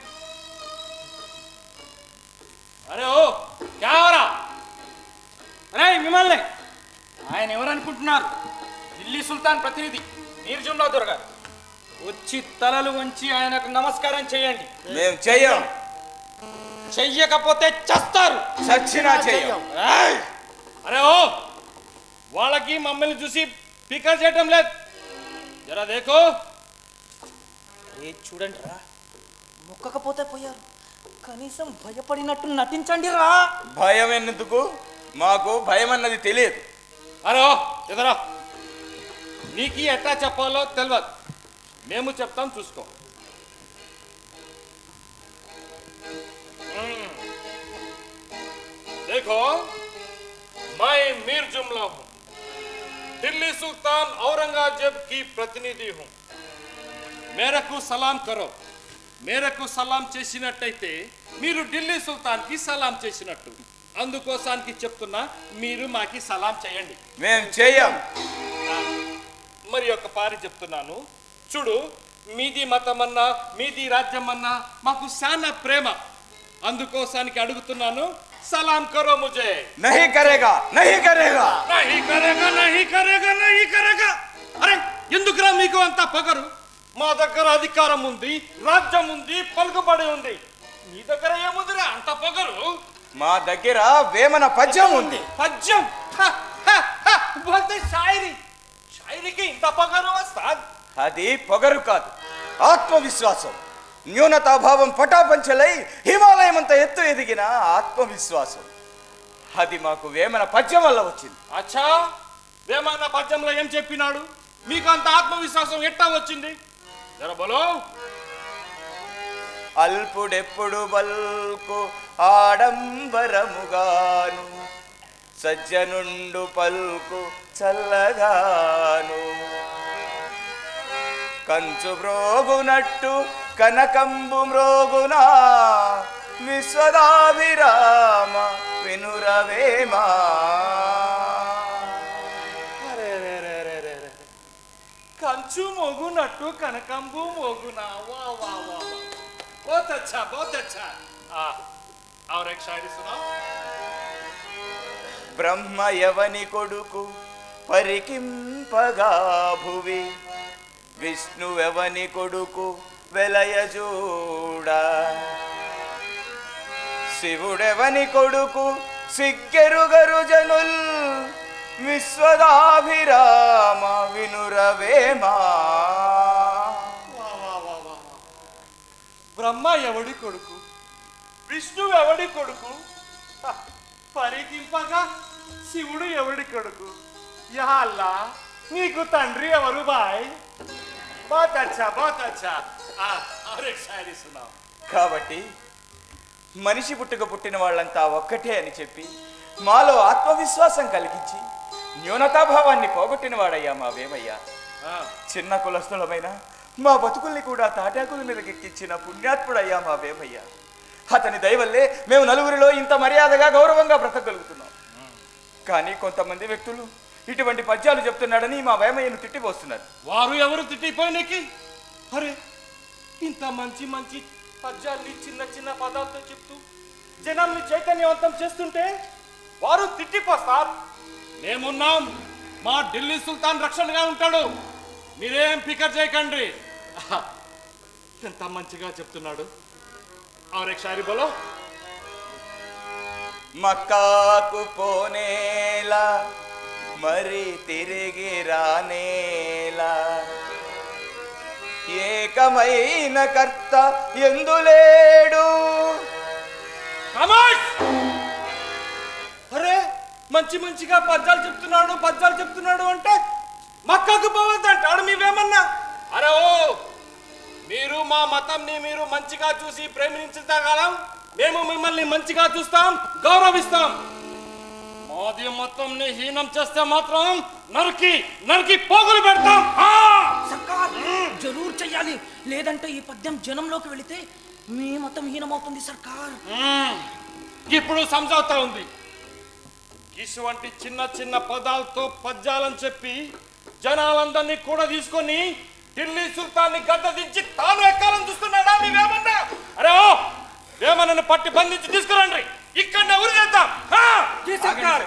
Speaker 6: అరే ఓ క్యావరా
Speaker 2: అరే మిమ్మల్ని ఆయన ఎవరనుకుంటున్నారు ఢిల్లీ సుల్తాన్ ప్రతినిధి మీరు జుమ్లా దొరగా వచ్చి తలలు వంచి ఆయనకు నమస్కారం చేయండి
Speaker 8: మేము చెయ్యం
Speaker 2: చెయ్యకపోతే చస్తారు
Speaker 8: చచ్చినా చెయ్యం
Speaker 6: ఏయ్! అరే ఓ వాళ్ళకి మమ్మల్ని చూసి పికర్ చేయటం లేదు జరా దేకో
Speaker 7: ఏ చూడండి రా మొక్కకపోతే పోయారు కనీసం భయపడినట్టు నటించండి రా
Speaker 8: భయం ఎందుకు మాకు భయం అన్నది తెలియదు
Speaker 6: అరే ఓ ఎదరా నీకు ఎట్లా చెప్పాలో తెలియదు మేము చెప్తాం చూసుకో हम्म। देखो मैं मीर जुमला हूँ दिल्ली सुल्तान औरंगजेब की प्रतिनिधि हूँ మేరకు సలాం కరో మేరకు సలాం చేసినట్టయితే మీరు ఢిల్లీ సుల్తాన్కి సలాం చేసినట్టు అందుకోసానికి చెప్తున్నా మీరు మాకి సలాం చేయండి
Speaker 8: మేము చెయ్యం
Speaker 6: మరి ఒక పారి చెప్తున్నాను చూడు మీది మతమన్నా మీది రాజ్యమన్నా మాకు చాలా ప్రేమ అందుకోసానికి అడుగుతున్నాను సలాం కరో ముజే
Speaker 8: నహి కరేగా నహి కరేగా
Speaker 6: నహి కరేగా నహి కరేగా నహి కరేగా అరే ఎందుకురా మీకు అంత పొగరు మా దగ్గర అధికారం ఉంది రాజ్యం ఉంది పలుకుబడి ఉంది మీ దగ్గర ఏముందిరా అంత పొగరు
Speaker 8: మా దగ్గర వేమన పద్యం ఉంది
Speaker 6: పద్యం హ, హ, హ, బోల్తే షాయిరీ షాయిరీకి ఇంత పొగరు వస్తాది
Speaker 8: అది పొగరు కాదు ఆత్మవిశ్వాసం న్యూనతాభావం పటాపంచలై హిమాలయం అంత ఎత్తు ఎదిగిన ఆత్మవిశ్వాసం అది మాకు వేమన పద్యం వల్ల వచ్చింది
Speaker 6: అచ్చా వేమన్న పద్యంలో ఏం చెప్పినాడు మీకు అంత ఆత్మవిశ్వాసం ఎట్టా వచ్చింది జర బలో
Speaker 8: అల్పుడెప్పుడు బల్కు ఆడంబరముగాను సజ్జనుండు పల్కు చల్లగాను కంచు మ్రోగునట్టు కనకంబు మ్రోగునా విశ్వదాభిరామ వినురవేమా
Speaker 6: కంచు మోగునట్టు కనకంబు మోగునా వా వా వా వా बहुत अच्छा बहुत अच्छा आ, और एक शायरी सुनाओ
Speaker 8: బ్రహ్మ యవని కొడుకు పరికింపగా భువి విష్ణువెవని కొడుకు వెలయజూడ శివుడెవని కొడుకు సిగ్గెరుగరు జనుల్ విశ్వదాభిరామ వినురవేమా
Speaker 6: బ్రహ్మ ఎవడి కొడుకు విష్ణు ఎవడి కొడుకు హ, పరికింపగా శివుడు ఎవడి కొడుకు యా అల్లా నీకు తండ్రి ఎవరు బాయ్ बहुत अच्छा बहुत अच्छा ఆ, और एक शायरी सुनाओ
Speaker 8: కాబట్టి మనిషి పుట్టుక పుట్టిన వాళ్ళంతా ఒక్కటే అని చెప్పి మాలో ఆత్మవిశ్వాసం కలిగించి న్యూనతాభావాన్ని పోగొట్టిన వాడయ్యా మా వేమయ్య
Speaker 6: ఆ,
Speaker 8: చిన్న కులస్థులమైన మా బతుకుల్ని కూడా తాటాకుల మీదకెక్కించిన పుణ్యాత్ముడయ్యా మా వేమయ్య అతని దయవల్లే మేము నలుగురిలో ఇంత మర్యాదగా గౌరవంగా బ్రతకగలుగుతున్నాం కానీ కొంతమంది వ్యక్తులు ఇటువంటి పద్యాలు చెప్తున్నాడని మా వేమయ్యను తిట్టిపోస్తున్నారు
Speaker 6: వారు ఎవరు తిట్టిపోయినకి అరే ఇంత మంచి మంచి పద్యాల్ని చిన్న చిన్న పదాలతో చెప్తూ జనాల్ని చైతన్యవంతం చేస్తుంటే వారు తిట్టిపోస్తారు మేమున్నాం మా ఢిల్లీ సుల్తాన్ రక్షణగా ఉంటాడు మీరేం ఫికర్ చేయకండి ఆహా, ఎంత మంచిగా చెప్తున్నాడు और एक शायरी बोलो
Speaker 8: మక్కాకు పోనేలా మరి తిరిగి రానేలా ఏకమైన కర్త ఎందులేడు
Speaker 6: ఖమోష్! అరే మంచి మంచిగా పద్యాలు చెప్తున్నాడు పద్యాలు చెప్తున్నాడు అంటే మక్కకు పోవద్దు అంటాడు మీవేమన్నా అరే ఓ మీరు మా మతంని మీరు మంచిగా చూసి ప్రేమించగలం మేము మిమ్మల్ని మంచిగా చూస్తాం గౌరవిస్తాం మాది మతంని హీనం చేస్తే మాత్రం నరికి నరికి పోగులు పెడతాం ఆ!
Speaker 7: సర్కార్ జరూర్ చెయ్యాలి లేదంటే ఈ పద్యం జనంలోకి వెళితే మీ మతం హీనమవుతుంది సర్కార్
Speaker 6: మ్మ్. ఇప్పుడు సంజావుతా ఉంది ఇటువంటి చిన్న చిన్న పదాలతో పద్యాలని చెప్పి జనాలందరినీ కూడా తీసుకొని ఢిల్లీ సుల్తాన్ని గడ్డ దించి తాను ఎక్కాలని చూస్తున్నాడా నీవేమన్నా అరే ఓ వేమనని పట్టి బంధించి తీసుకురండి ఇక్కడ ఊరి చేద్దాం ఆ!
Speaker 8: ఆగండి సర్కార్.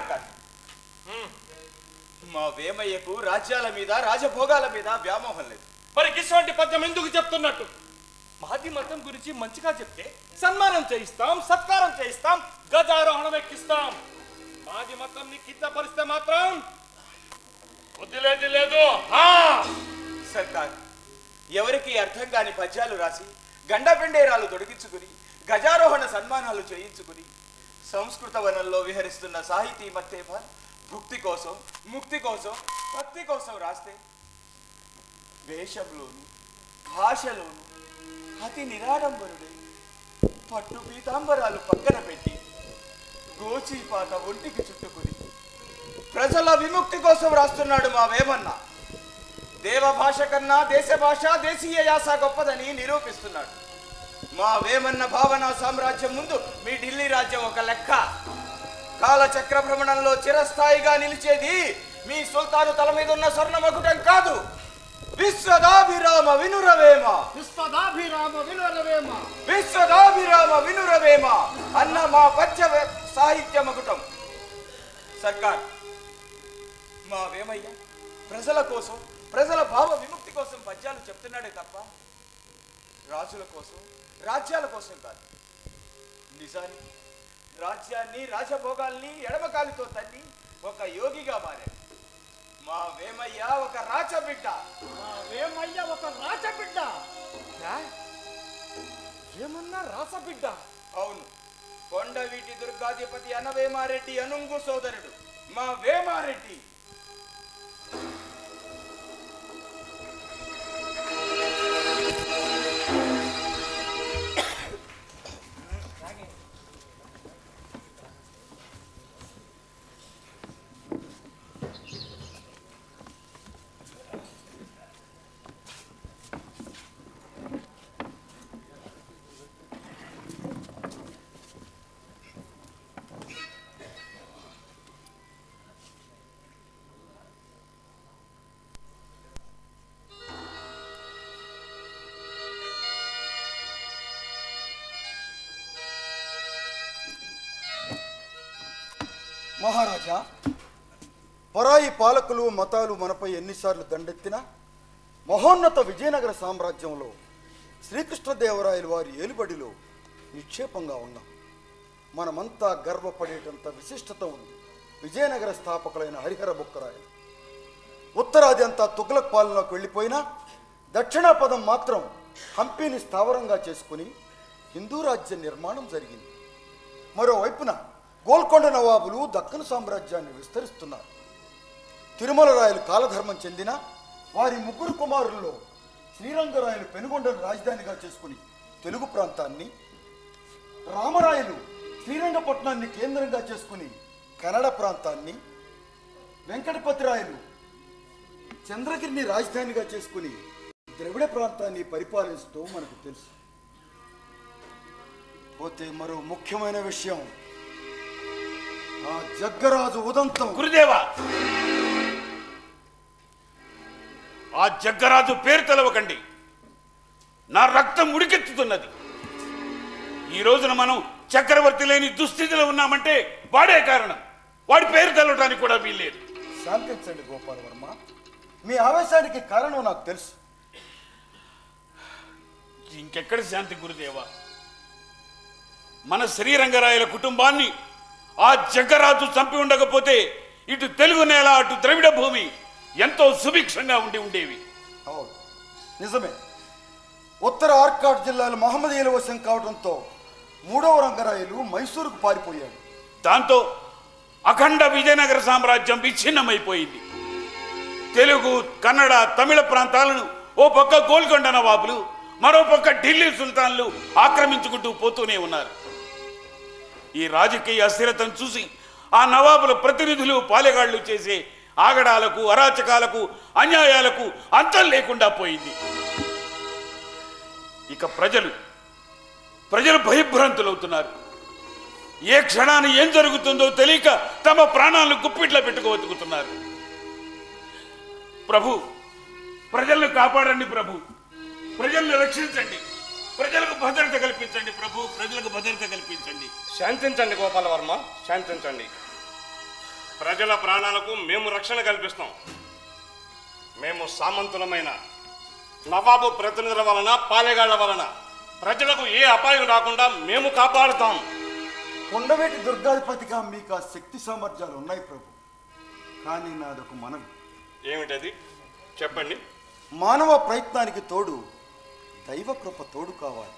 Speaker 8: మా వేమయ్యకు రాజ్యాల మీద రాజభోగాల మీద వ్యామోహం లేదు
Speaker 6: మరి ఇటువంటి పద్యం ఎందుకు చెప్తున్నట్టు మాది మతం గురించి మంచిగా చెప్తే సన్మానం చేయిస్తాం సత్కారం చేయిస్తాం గజారోహణం ఎక్కిస్తాం మాది మతంని కిందపరిస్తే మాత్రం వదిలేది లేదు ఆ!
Speaker 8: సర్కార్ ఎవరికి అర్థం కాని పద్యాలు రాసి గండపెండేరాలు తొడిగించుకుని గజారోహణ సన్మానాలు చేయించుకుని సంస్కృత వనంలో విహరిస్తున్న సాహితీ మత్తేభ భుక్తి కోసం ముక్తి కోసం భక్తి కోసం రాస్తే వేషంలోను భాషలోను అతి నిరాడంబరుడై పట్టు పీతాంబరాలు పక్కన పెట్టి గోచీపాత ఒంటికి చుట్టుకుని ప్రజల విముక్తి కోసం రాస్తున్నాడు మా వేమన్న దేవ భాష కన్నా దేశ భాష దేశీయ యాస గొప్పదని నిరూపిస్తున్నాడు మా వేమన్న భావన సామ్రాజ్యం ముందు మీ ఢిల్లీ రాజ్యం ఒక లెక్క కాలచక్ర భ్రమణంలో చిరస్థాయిగా నిలిచేది మీ సుల్తాను తల మీద ఉన్న స్వర్ణ మకుటం కాదు విశ్వదాభిరామ వినురవేమ
Speaker 6: విశ్వదాభిరామ వినురవేమ
Speaker 8: విశ్వదాభిరామ వినురవేమ అన్న మా పద్య వే- సాహిత్య మకుటం సర్కార్ మా వేమయ్య ప్రజల కోసం ప్రజల భావ విముక్తి కోసం పద్యాలు చెప్తున్నాడే తప్ప రాజుల కోసం రాజ్యాల కోసం కాదు నిజానికి రాజ్యాన్ని రాజభోగాల్ని ఎడమకాలితో తన్ని ఒక యోగిగా మారాడు మా వేమయ్య ఒక రాచబిడ్డ
Speaker 6: మా వేమయ్య ఒక రాచబిడ్డ ఏమన్నా రాసబిడ్డ
Speaker 8: అవును కొండవీటి దుర్గాధిపతి అనవేమారెడ్డి అనుంగు సోదరుడు మా వేమారెడ్డి
Speaker 9: మహారాజా పరాయి పాలకులు మతాలు మనపై ఎన్నిసార్లు దండెత్తినా మహోన్నత విజయనగర సామ్రాజ్యంలో శ్రీకృష్ణదేవరాయలు వారి ఏలుబడిలో నిక్షేపంగా ఉన్నాం మనమంతా గర్వపడేటంత విశిష్టత ఉంది విజయనగర స్థాపకులైన హరిహర బుక్కరాయలు ఉత్తరాది అంతా తుగ్లక్ పాలనలోకి వెళ్ళిపోయినా దక్షిణాపదం మాత్రం హంపీని స్థావరంగా చేసుకుని హిందూ రాజ్య నిర్మాణం జరిగింది మరోవైపున గోల్కొండ నవాబులు దక్కన్ సామ్రాజ్యాన్ని విస్తరిస్తున్నారు తిరుమల రాయలు కాలధర్మం చెందిన వారి ముగ్గురు కుమారుల్లో శ్రీరంగరాయలు పెనుగొండను రాజధానిగా చేసుకుని తెలుగు ప్రాంతాన్ని రామరాయలు శ్రీరంగపట్నాన్ని కేంద్రంగా చేసుకుని కన్నడ ప్రాంతాన్ని వెంకటపతిరాయలు చంద్రగిరిని రాజధానిగా చేసుకుని ద్రవిడ ప్రాంతాన్ని పరిపాలిస్తూ మనకు తెలుసు పోతే మరో ముఖ్యమైన విషయం ఆ జగ్గరాజు ఉదంతం
Speaker 4: గురుదేవా ఆ జగ్గరాజు పేరు తెలవకండి నా రక్తం ఉడికెత్తుతున్నది ఈ రోజున మనం చక్రవర్తి లేని దుస్థితిలో ఉన్నామంటే వాడే కారణం వాడి పేరు తెలవడానికి కూడా వీల్లేదు
Speaker 9: శాంతించండి గోపాల వర్మ మీ ఆవేశానికి కారణం నాకు తెలుసు
Speaker 4: ఇంకెక్కడ శాంతి గురుదేవా మన శ్రీరంగరాయల కుటుంబాన్ని ఆ జగ్గరాజు చంపి ఉండకపోతే ఇటు తెలుగు నేల అటు ద్రవిడ భూమి ఎంతో సుభిక్షంగా ఉండి ఉండేవి
Speaker 9: అవును నిజమే ఉత్తర ఆర్కాడ్ జిల్లాలో మహమ్మదీయుల వశం కావడంతో మూడవ రంగరాయలు మైసూరుకు పారిపోయాడు
Speaker 4: దాంతో అఖండ విజయనగర సామ్రాజ్యం విచ్ఛిన్నమైపోయింది తెలుగు కన్నడ తమిళ ప్రాంతాలను ఓ పక్క గోల్కొండ నవాబులు మరో పక్క ఢిల్లీ సుల్తాన్లు ఆక్రమించుకుంటూ పోతూనే ఉన్నారు ఈ రాజకీయ అస్థిరతను చూసి ఆ నవాబుల ప్రతినిధులు పాలెగాళ్లు చేసే ఆగడాలకు అరాచకాలకు అన్యాయాలకు అంతం లేకుండా పోయింది ఇక ప్రజలు ప్రజలు భయభ్రాంతులవుతున్నారు ఏ క్షణాన్ని ఏం జరుగుతుందో తెలియక తమ ప్రాణాలను గుప్పిట్లో పెట్టుకోవతుకుతున్నారు ప్రభు ప్రజలను కాపాడండి ప్రభు ప్రజలను రక్షించండి ప్రజలకు భద్రత కల్పించండి ప్రభు ప్రజలకు భద్రత కల్పించండి
Speaker 10: శాంతించండి గోపాలవర్మ శాంతించండి ప్రజల ప్రాణాలకు మేము రక్షణ కల్పిస్తాం మేము సామంతులమైన నవాబు ప్రతినిధుల వలన పాలెగాళ్ల వలన ప్రజలకు ఏ అపాయం రాకుండా మేము కాపాడుతాం
Speaker 9: కొండవేటి దుర్గాధిపతిగా మీకు ఆ శక్తి సామర్థ్యాలు ఉన్నాయి ప్రభు కానీ నాదొక మనవి
Speaker 10: ఏమిటది చెప్పండి
Speaker 9: మానవ ప్రయత్నానికి తోడు దైవ కృప తోడు కావాలి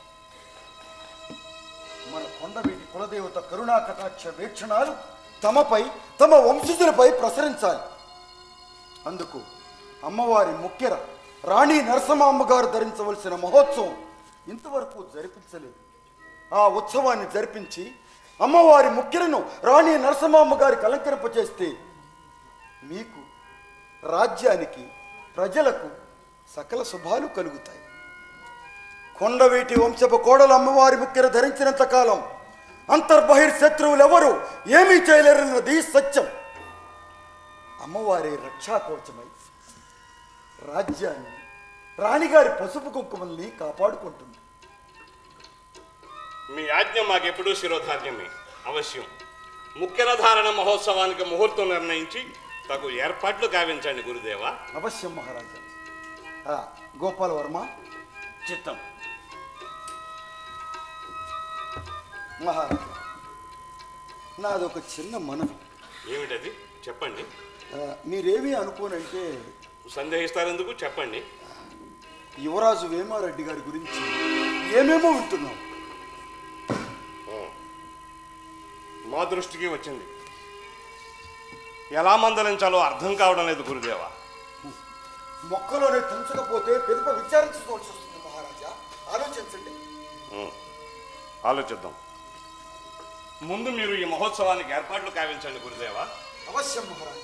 Speaker 9: మన కొండవీటి కులదేవత కరుణా కటాక్ష వీక్షణాలు తమపై తమ వంశజులపై ప్రసరించాలి అందుకు అమ్మవారి ముఖ్యర రాణి నరసమామ్మ గారు ధరించవలసిన మహోత్సవం ఇంతవరకు జరిపించలేదు ఆ ఉత్సవాన్ని జరిపించి అమ్మవారి ముఖ్యలను రాణి నరసమామ్మ గారికి అలంకరింపచేస్తే మీకు రాజ్యానికి ప్రజలకు సకల శుభాలు కలుగుతాయి కొండవీటి వంశపు కోడలు అమ్మవారి ముఖ్యను ధరించినంత కాలం అంతర్బహిర్ శత్రువులెవరు ఏమీ చేయలేరన్నది సత్యం అమ్మవారి రక్షా కవచమై రాజ్యాన్ని రాణిగారి పసుపు కుంకుమల్ని కాపాడుకుంటుంది
Speaker 10: మీ ఆజ్ఞ మాకెప్పుడూ శిరోధార్యమే అవశ్యం ముఖ్యరధారణ మహోత్సవానికి ముహూర్తం నిర్ణయించి తగు ఏర్పాట్లు కావించండి గురుదేవా
Speaker 9: అవశ్యం మహారాజా ఆ, గోపాల వర్మ
Speaker 4: చిత్తం
Speaker 9: మహారాజా నాదొక చిన్న మనవి
Speaker 10: ఏమిటది చెప్పండి
Speaker 9: ఆ, మీరేమీ అనుకోనంటే
Speaker 10: సందేహిస్తారెందుకు చెప్పండి
Speaker 9: యువరాజు వేమారెడ్డి గారి గురించి ఏమేమో వింటున్నాం
Speaker 10: మా దృష్టికి వచ్చింది ఎలా మందలించాలో అర్థం కావడం లేదు గురుదేవా
Speaker 9: మొక్కలోనే తుంచకపోతే పెదప విచారించుకోవాల్సి వస్తుంది మహారాజా ఆలోచించండి
Speaker 10: ఉం. ఆలోచిద్దాం ముందు మీరు ఈ మహోత్సవానికి ఏర్పాట్లు కావించండి గురుదేవా
Speaker 9: అవశ్యం మహారాజా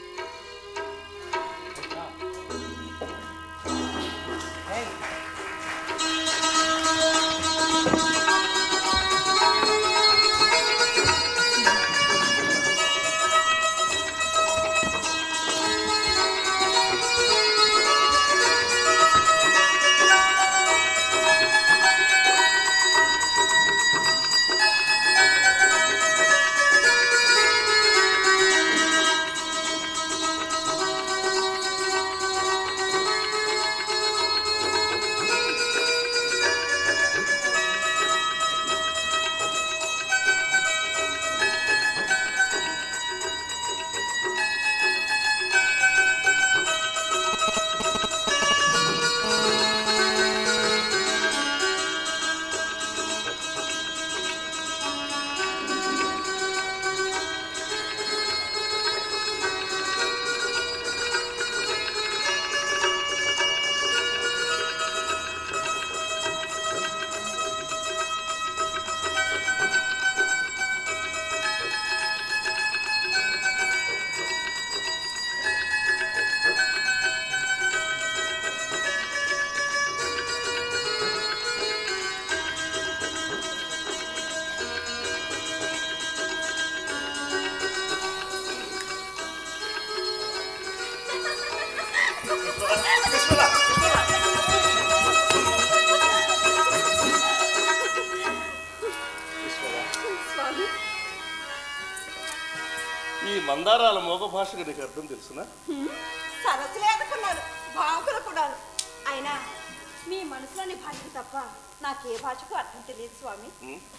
Speaker 1: ఈ మందారాల మోగ భాషకు నీకు అర్థం తెలుసునా
Speaker 11: సరస్సులే అనుకున్నాను బాగులు కూడాను అయినా మీ మనసులోని భాషకు తప్ప నాకే భాషకు అర్థం తెలియదు స్వామి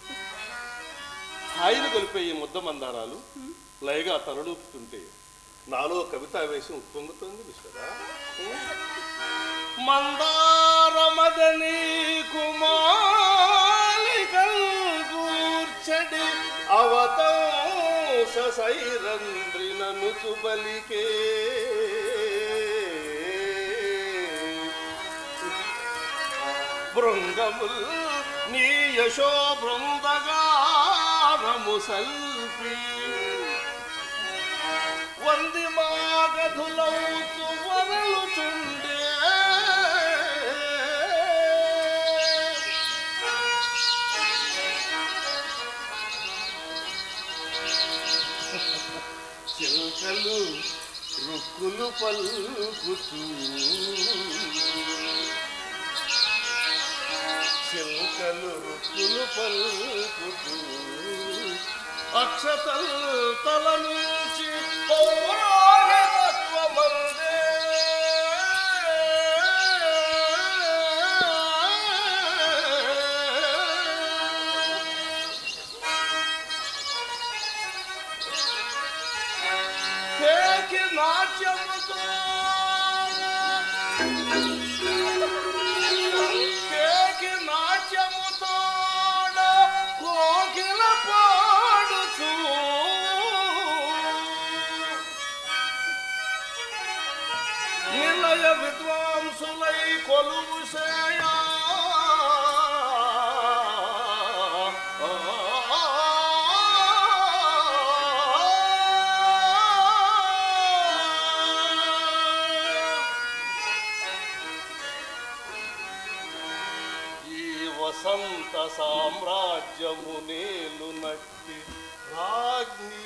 Speaker 1: హాయిని కలిపే ఈ ముద్ద మందారాలు లయగా తరలూపుతుంటే నాలో కవితావేశం ఉప్పొంగుతోంది విశ్వదా మందార
Speaker 5: రమదని కుమాలికల్ గూర్చడి అవతంస సైరంద్రినను చుబలికే బృంగముల్ నీ యశో బృందగానము సల్పి వంది మాగధులవుతు వరలుచుండే చిలకలు రుక్కులు పలుకుతూ చిలకలు రుక్కులు పలుకుతూ అక్షతల్ తల నుంచి పౌరాణికత్వమందే కేకి నాట్యముతో కేకి నాట్యముతో కోకిల పాడుచూ నిలయ విద్వాంసులై కొలువు చేయా ఈ వసంత సామ్రాజ్యము నేలు నట్టి రాజ్ఞి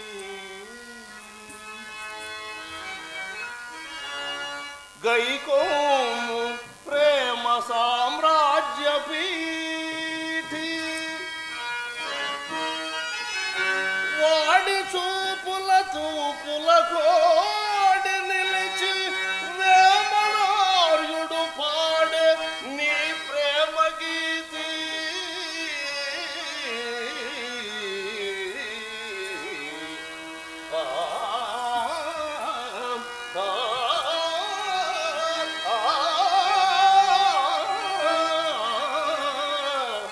Speaker 5: గైకోము ప్రేమ సామ్రాజ్య పీఠి వాడి చూపుల చూపుల కోడి నిలిచి వేమనార్యుడు పాడే నీ ప్రేమ గీతి ఆ, ఆ, ఆ,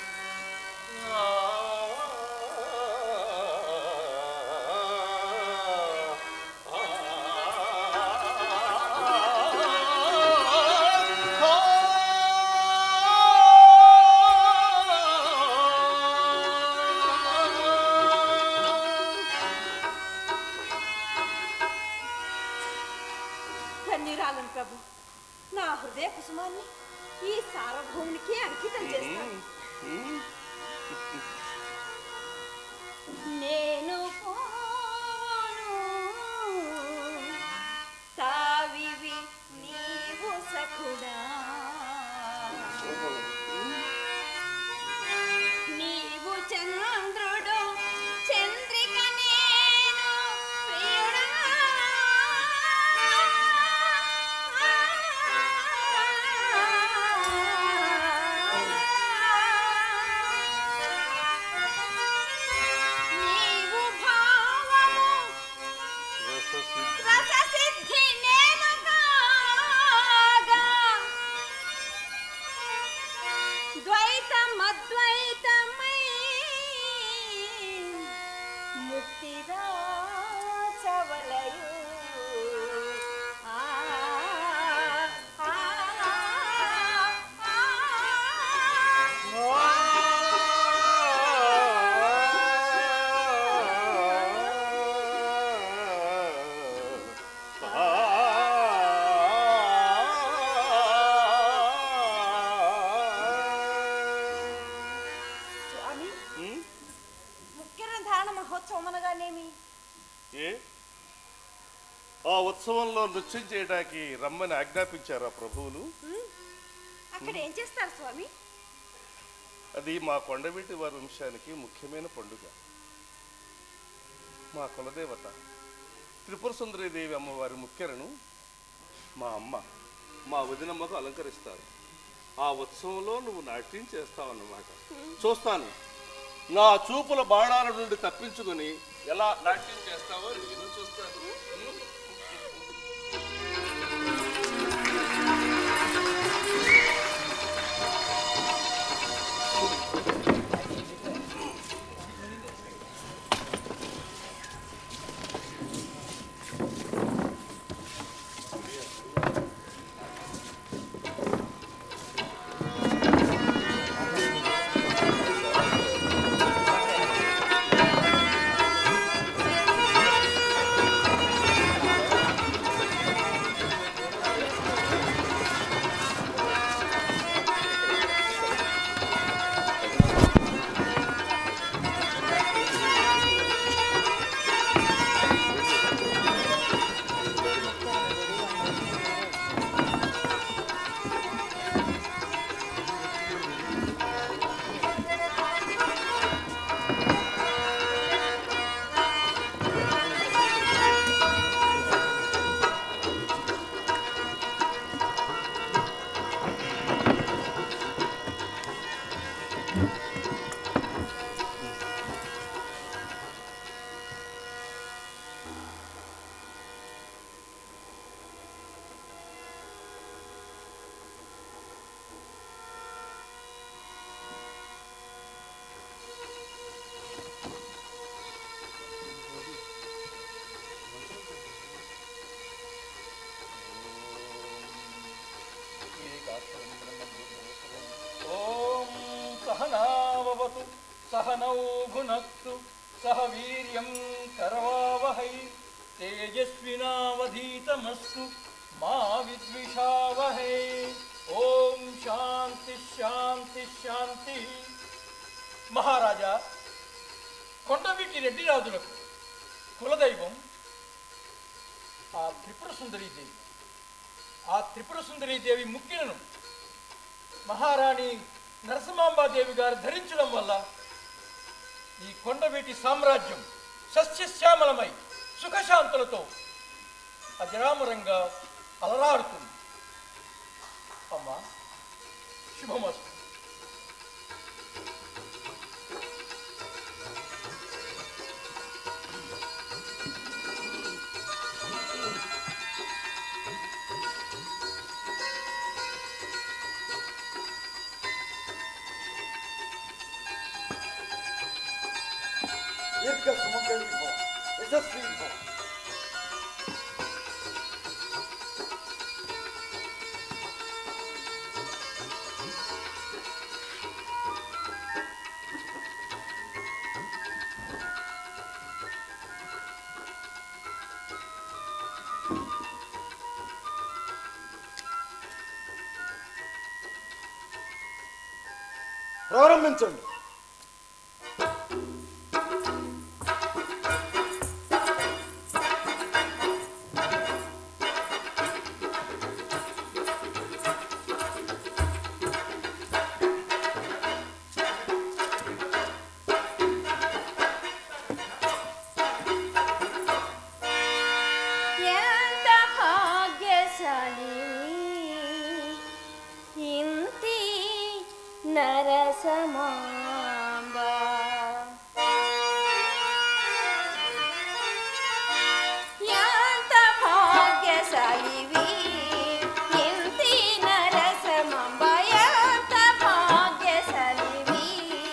Speaker 11: కన్నీరాలను ప్రభు నా హృదయ కుసుమాన్ని ఈ సార్వభౌమునికి అంకితం చేస్తాను నేను పోను తావివి నీవు సఖుడా నీవు చంద్రుడు చంద్రిక నేను ప్రియుడా నీవు భావము రససిద్ధి నేను కాగా ద్వైతం అద్వైతమై ముక్తిరా చవలయు ఆ, ఆ, స్వామి ముఖ్య ధారణ మహోత్సవం అనగానేమి
Speaker 5: ఏ ఆ ఉత్సవంలో నృత్యం చేయడానికి రమ్మని ఆజ్ఞాపించారా ప్రభువులు
Speaker 11: ఉమ్, అక్కడ ఏం చేస్తారు స్వామి
Speaker 5: అది మా కొండవీటి వారి వంశానికి ముఖ్యమైన పండుగ మా కులదేవత త్రిపుర సుందరీదేవి అమ్మవారి ముఖ్యలను మా అమ్మ మా వదినమ్మకు అలంకరిస్తారు ఆ ఉత్సవంలో నువ్వు నాట్యం చేస్తావన్నమాట చూస్తాను నా చూపుల బాణాల నుండి తప్పించుకొని ఎలా నాట్యం చేస్తావో నేను చూస్తాను
Speaker 2: భవతు సహనౌ భునక్తు సహ వీర్యం కరవావహై తేజస్వినావధీతమస్తు మా విద్విషావహై ఓం శాంతి శాంతి శాంతి మహారాజా కొండవీటి రెడ్డి రాజులకు కులదైవం ఆ త్రిపుర సుందరీదేవి ఆ త్రిపుర సుందరీదేవి ముక్కినను మహారాణి నరసింహాంబాదేవి గారు ధరించడం వల్ల ఈ కొండవీటి సామ్రాజ్యం సస్యశ్యామలమై సుఖశాంతులతో అజరామరంగా అలరాడుతుంది అమ్మా శుభమస్తు
Speaker 9: దీర్ఘ సుమంగళి భవ యశస్వి భవ ప్రారంభించండి
Speaker 12: ఎంత భాగ్యశాలి ఇంతి నరసమాంబ ఎంత భాగ్యశాలివి ఇంతి నరసమాంబ ఎంత భాగ్యశాలివి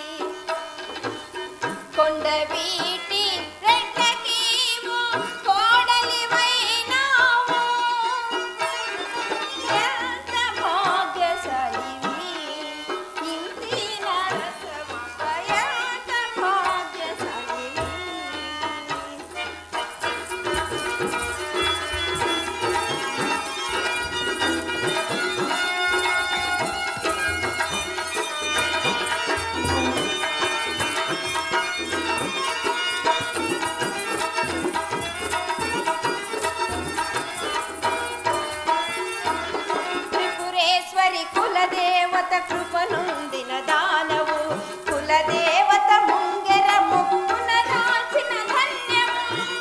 Speaker 12: కొండవీటి రెక్కకీవు కోడలివైనావు ఎంత భాగ్యశాలివి ఇంటి నరసమంబ ఎంత భాగ్యశాలివి త్రిపురేశ్వరి కులదేవత కృపనుందిన దానవు కులదేవత ముంగెర ముక్కున రాసిన ధన్యము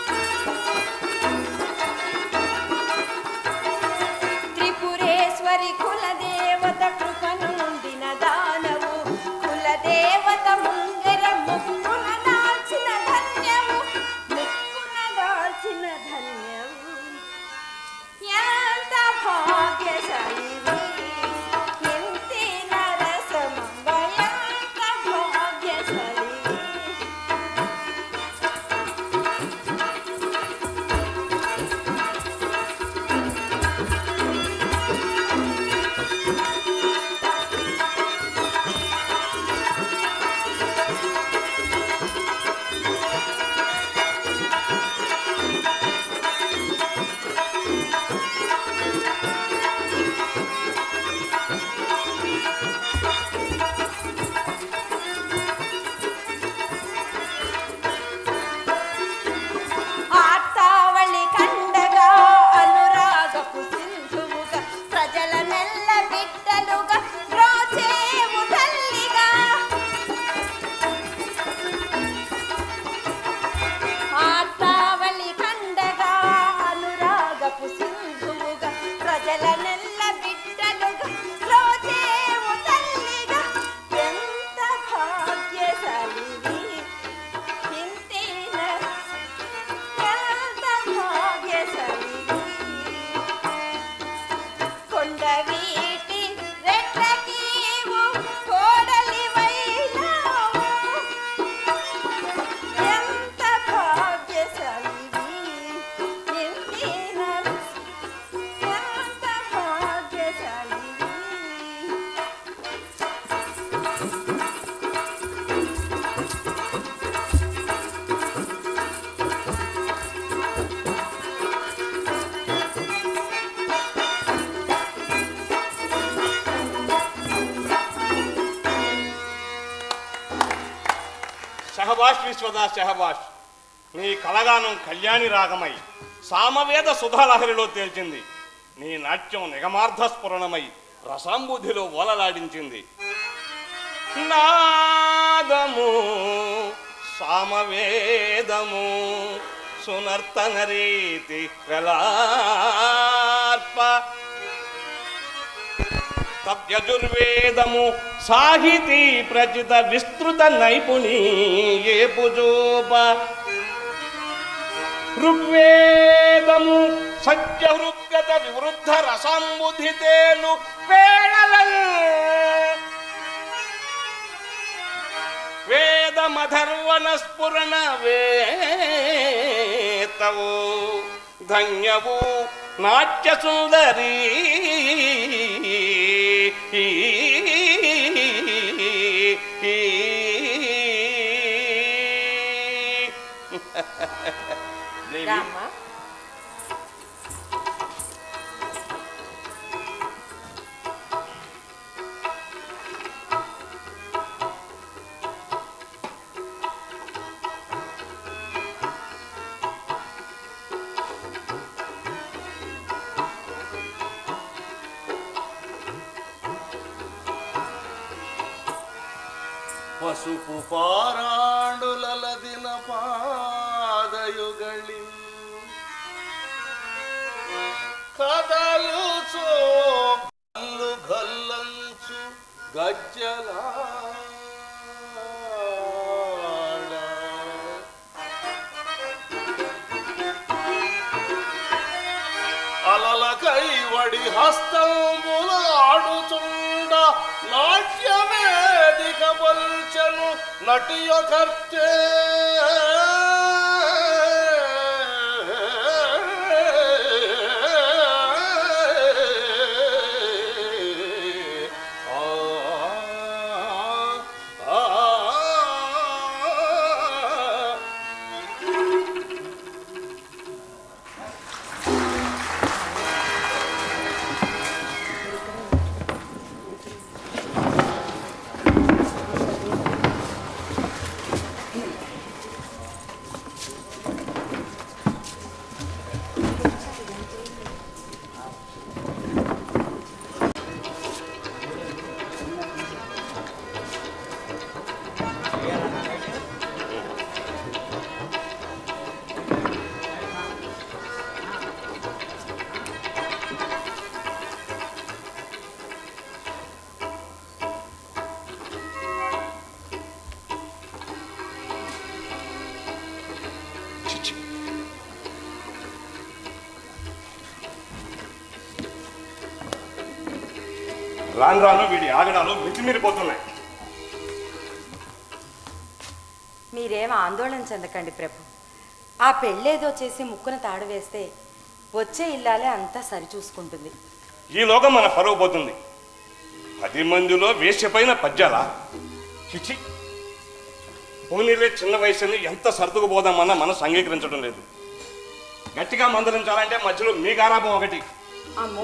Speaker 12: త్రిపురేశ్వరి కులదేవత కృపనుందిన దానవు కులదేవత ముంగెర ముక్కున దాల్చిన ధన్యము ముక్కున దాల్చిన ధన్యము ఎంత భాగ్యశాలివి ఎంతి నరసమంబ ఎంత భాగ్యశాలివి
Speaker 10: షహబాష్ విశ్వదాస్ షహబాష్ నీ కలగానం కళ్యాణి రాగమై సామవేద సుధాలహరిలో తేల్చింది నీ నాట్యం నిగమార్థ స్ఫురణమై రసాంబుధిలో ఓలలాడించింది నాదము సామవేదము సునర్తన రీతి వెలార్ప తవ్యజుర్వేదము సాహితీ ప్రచిత విస్తృత నైపుణి ఏపుజోప ఋగ్వేదము సత్య హృద్గత వివృద్ధ రసాంబుధితేలు వేళలల్ వేదమధర్వణ స్ఫురణ వేతవు ధన్యవు నాట్య సుందరీ దేవి
Speaker 11: రామ్మా
Speaker 5: పసుపు ಪಾರಾಂಡುಲಲದಿನ ಪಾದಯುಗಳಿ కదలుచో గల్లు గల్లంచు గజ్జల అలల కైవడి హస్తంబుల ఆడుచుండ నాట్యవేదిక బల్చను నటియకర్తే
Speaker 10: రాను రాను వీడి ఆగడాలు మితిమీరిపోతున్నాయి
Speaker 13: మీరేం ఆందోళన చెందకండి ప్రభు ఆ పెళ్ళేదో చేసి ముక్కున తాడు వేస్తే వచ్చే ఇల్లాలే అంతా సరిచూసుకుంటుంది
Speaker 10: ఈ లోకం మన పరువు పోతుంది పది మందిలో వేశ్యపైన పద్యాలా చిచి పోనీలే చిన్న వయసుని ఎంత సర్దుకుపోదామన్నా మనసు అంగీకరించడం లేదు గట్టిగా మందలించాలంటే మధ్యలో మీ గారాపం ఒకటి
Speaker 13: అమ్మో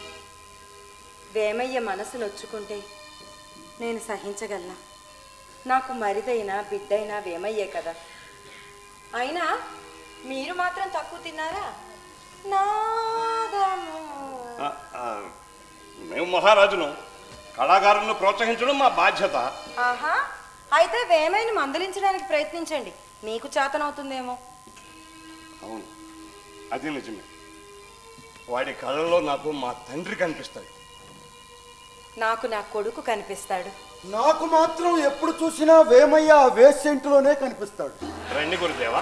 Speaker 13: వేమయ్య మనసు నొచ్చుకుంటే నేను సహించగలనా నాకు మరిదైనా బిడ్డైనా వేమయ్యే కదా అయినా మీరు మాత్రం తక్కువ తిన్నారా నాదము
Speaker 10: ఆ, ఆ, మేము మహారాజును కళాకారులను ప్రోత్సహించడం మా బాధ్యత
Speaker 13: ఆహా అయితే వేమయ్యని మందలించడానికి ప్రయత్నించండి మీకు చేతనవుతుందేమో
Speaker 10: అవును అది నిజమే వాడి కళ్ళలో నాకు మా తండ్రి కనిపిస్తాడు
Speaker 13: నాకు నా కొడుకు కనిపిస్తాడు
Speaker 9: నాకు మాత్రం ఎప్పుడు చూసినా వేమయ్య ఆ వేసెంట్లోనే కనిపిస్తాడు
Speaker 10: రండి గురుదేవా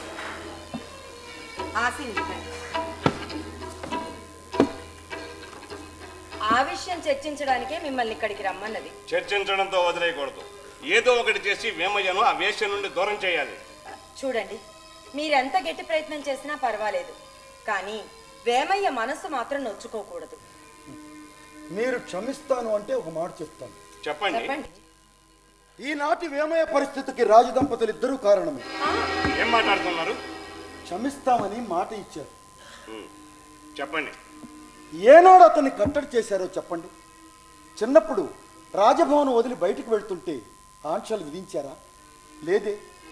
Speaker 13: ఆశీర్వదించండి ఆ విషయం చర్చించడానికే మిమ్మల్ని ఇక్కడికి రమ్మన్నది
Speaker 10: చర్చించడంతో వదిలేయకూడదు ఏదో ఒకటి చేసి వేమయ్యను ఆ వేశ్య నుండి దూరం చేయాలి
Speaker 13: చూడండి మీరెంత గట్టి ప్రయత్నం చేసినా పర్వాలేదు కానీ వేమయ్య మనస్సు మాత్రం నొచ్చుకోకూడదు
Speaker 9: మీరు క్షమిస్తాను అంటే ఒక మాట చెప్తాను
Speaker 10: చెప్పండి
Speaker 13: చెప్పండి
Speaker 9: ఈనాటి వేమయ్య పరిస్థితికి రాజదంపతులు ఇద్దరూ కారణమే
Speaker 10: ఏం మాట్లాడుతున్నారు
Speaker 9: క్షమిస్తామని మాట ఇచ్చారు
Speaker 10: ఉమ్, చెప్పండి
Speaker 9: ఏనాడు అతన్ని కట్టడి చేశారో చెప్పండి చిన్నప్పుడు రాజభవనం వదిలి బయటికి వెళ్తుంటే ఆంక్షలు విధించారా లేదే